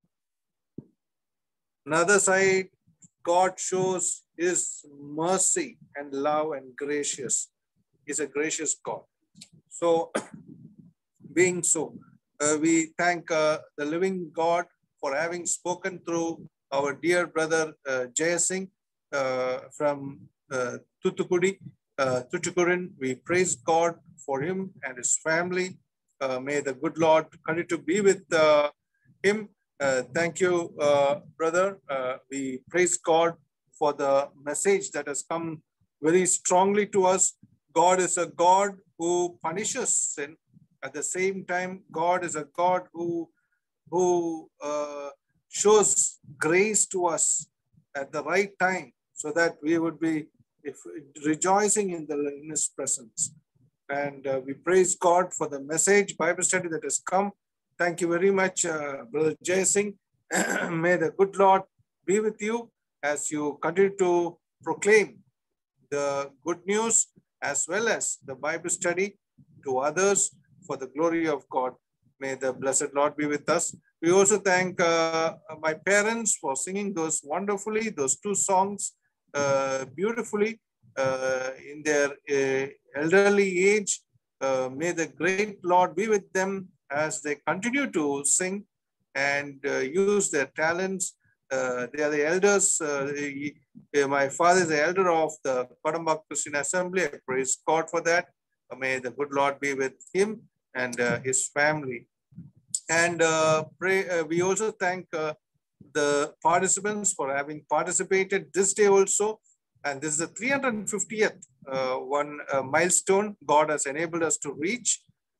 Another side, God shows his mercy and love and gracious. He's a gracious God. So, being so, uh, we thank uh, the living God for having spoken through our dear brother uh, Jaya Singh uh, from uh, Tutukudi, uh, Tutukurin. We praise God for him and his family. Uh, may the good Lord continue to be with uh, him. Uh, thank you, uh, brother. Uh, we praise God for the message that has come very strongly to us. God is a God who punishes sin. At the same time, God is a God who, who uh, shows grace to us at the right time so that we would be if, rejoicing in, the, in his presence. And uh, we praise God for the message, Bible study that has come. Thank you very much, uh, Brother Jay Singh. May the good Lord be with you as you continue to proclaim the good news as well as the Bible study to others for the glory of God. May the blessed Lord be with us. We also thank uh, my parents for singing those wonderfully, those two songs uh, beautifully uh, in their uh, elderly age. Uh, may the great Lord be with them as they continue to sing and uh, use their talents. Uh, they are the elders. Uh, he- uh, my father is the elder of the Kodambak Christian Assembly. I praise God for that. Uh, May the good Lord be with him and uh, his family. And uh, pray. Uh, we also thank uh, the participants for having participated this day also. And this is the 350th uh, one uh, milestone God has enabled us to reach.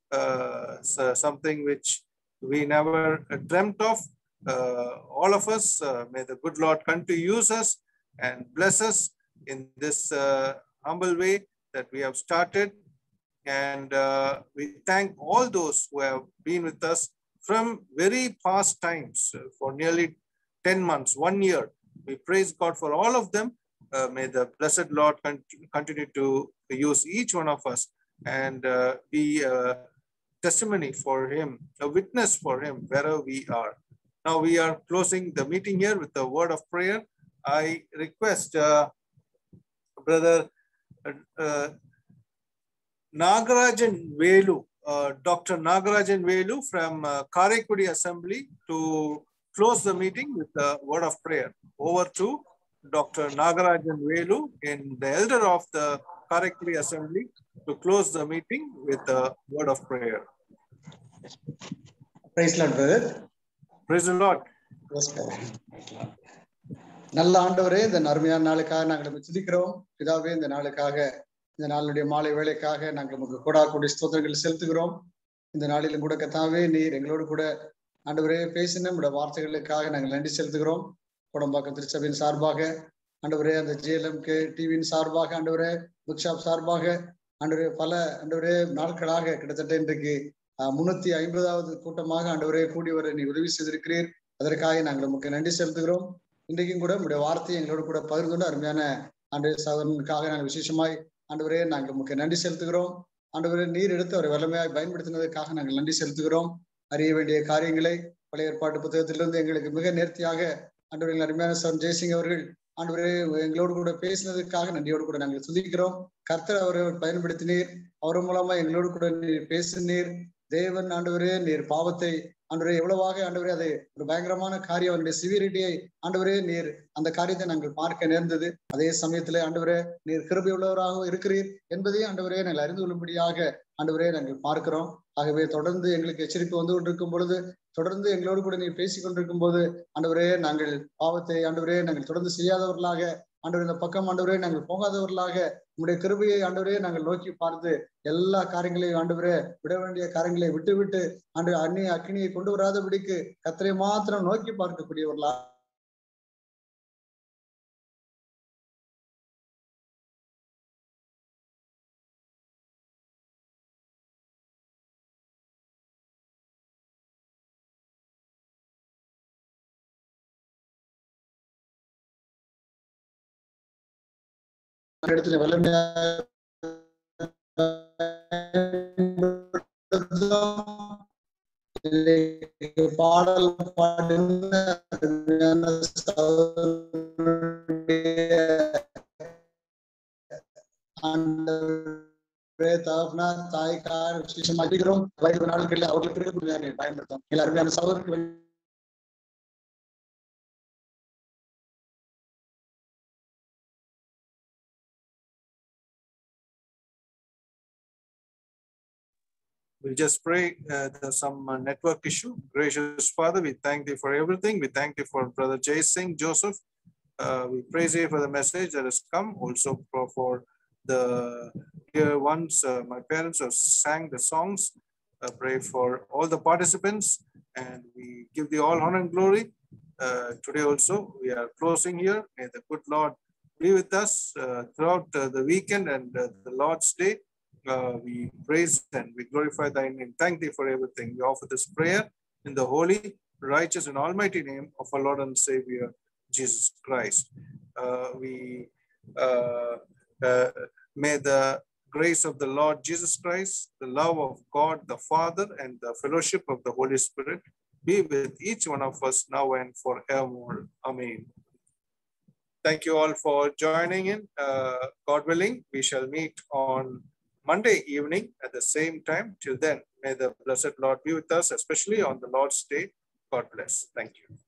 Uh, so something which we never dreamt of. Uh, all of us, uh, may the good Lord come to use us and bless us in this uh, humble way that we have started. And uh, we thank all those who have been with us from very past times uh, for nearly 10 months, one year. We praise God for all of them. Uh, may the blessed Lord con- continue to use each one of us and uh, be a testimony for Him, a witness for Him wherever we are. Now we are closing the meeting here with a word of prayer. I request uh, Brother uh, uh, Nagarajan Velu, uh, Dr. Nagarajan Velu from uh, Karekudi Assembly to close the meeting with a word of prayer. Over to Dr. Nagarajan Velu, in the elder of the Karekudi Assembly, to close the meeting with a word of prayer. Praise Lord brother Praise the Lord. நல்ல ஆண்டவரே இந்த அருமையான நாளுக்காக நாங்கள் உம்மை துதிக்கிறோம் பிதாவே இந்த நாளுக்காக இந்த நாளுடைய மாலை வேலைக்காக நாங்கள் உமக்கு கூடா கூடிய ஸ்தோத்திரங்கள் செலுத்துகிறோம் இந்த நாளிலும் கூட கத்தாவே நீர் எங்களோடு கூட ஆண்டவரே பேசின நம்முடைய வார்த்தைகளுக்காக நாங்கள் நன்றி செலுத்துகிறோம் குடம்பாக்கம் திருச்சபையின் சார்பாக ஆண்டவரே அந்த ஜிஎல்எம்கே டிவியின் சார்பாக ஆண்டவரே புக் ஷாப் சார்பாக ஆண்டவரே பல ஆண்டவரே நாட்களாக கிட்டத்தட்ட இன்றைக்கு ஆஹ், முன்னூத்தி ஐம்பதாவது கூட்டமாக ஆண்டவரே கூடி வர நீ உதவி செய்திருக்கிறீர் அதற்காக நாங்கள் உமக்கு நன்றி செலுத்துகிறோம் இன்றைக்கும் கூட உங்களுடைய வார்த்தையை எங்களோடு கூட பகிர்ந்து கொண்டு அருமையான ஆண்டு சகோதரனுக்காக நாங்கள் விசேஷமாய் ஆண்டவரே நாங்கள் உமக்கு நன்றி செலுத்துகிறோம் ஆண்டவரே நீர் எடுத்து அவரை வல்லமையாய் பயன்படுத்தினதற்காக நாங்கள் நன்றி செலுத்துகிறோம் அறிய வேண்டிய காரியங்களை பழைய ஏற்பாட்டு புத்தகத்திலிருந்து எங்களுக்கு மிக நேர்த்தியாக ஆண்டவரே அருமையான சர் ஜெய்சிங் அவர்கள் ஆண்டவரே எங்களோடு கூட பேசினதுக்காக நன்றியோடு கூட நாங்கள் துதிக்கிறோம் கர்த்தர் அவரை பயன்படுத்தினீர் அவர் மூலமா எங்களோடு கூட நீர் பேசினீர் தேவன் ஆண்டவரே நீர் பாவத்தை ஆண்டவரே எவ்வளவாக ஆண்டவரே அதை ஒரு பயங்கரமான காரியம் அவருடைய சிவியரிட்டியை ஆண்டவரே நீர் அந்த காரியத்தை நாங்கள் பார்க்க நேர்ந்தது அதே சமயத்துல ஆண்டவரே நீர் கிருபை உள்ளவராக இருக்கிறீர் என்பதையும் ஆண்டவரே நாங்கள் அறிந்து கொள்ளும்படியாக ஆண்டவரே நாங்கள் பார்க்கிறோம் ஆகவே தொடர்ந்து எங்களுக்கு எச்சரிப்பு வந்து கொண்டிருக்கும் பொழுது தொடர்ந்து எங்களோடு கூட நீர் பேசிக் கொண்டிருக்கும் போது ஆண்டவரே நாங்கள் பாவத்தை ஆண்டவரே நாங்கள் தொடர்ந்து செய்யாதவர்களாக ஆண்டவரே இந்த பக்கம் ஆண்டவரே நாங்கள் போகாதவர்களாக உங்களுடைய கிருபையை ஆண்டவரே நாங்கள் நோக்கி பார்த்து எல்லா காரியங்களையும் ஆண்டவரே விட வேண்டிய காரியங்களை விட்டு விட்டு ஆண்டு அந்நிய அக்னியை கொண்டு வராதபடிக்கு கத்தரை மாத்திரம் நோக்கி பார்க்கக்கூடியவர்களா இடத்துல வல்லமையாக பாடல் பாடுന്ന அருமையான சகோதரனுடைய ஆண்டவரே தகப்பனா தாய்க்கார் விசேஷம் அதிகிறோம் வயது நாட்களில் அவர்களுக்கு இருக்கக்கூடிய பயன்படுத்தும் எல்லா அருமையான சகோதரர்கள் We just pray uh, there's some uh, network issue. Gracious Father, we thank thee for everything. We thank thee for Brother Jay Singh, Joseph. Uh, we praise thee for the message that has come. Also for, for the dear ones, uh, my parents who sang the songs. Uh, pray for all the participants and we give thee all honor and glory. Uh, today also, we are closing here. May the good Lord be with us uh, throughout uh, the weekend and uh, the Lord's day. Uh, we praise and we glorify thy name. Thank thee for everything. We offer this prayer in the holy, righteous, and almighty name of our Lord and Savior, Jesus Christ. Uh, we uh, uh, may the grace of the Lord Jesus Christ, the love of God the Father, and the fellowship of the Holy Spirit be with each one of us now and forevermore. Amen. Thank you all for joining in. Uh, God willing, we shall meet on Monday evening at the same time. Till then, may the blessed Lord be with us, especially on the Lord's day. God bless. Thank you.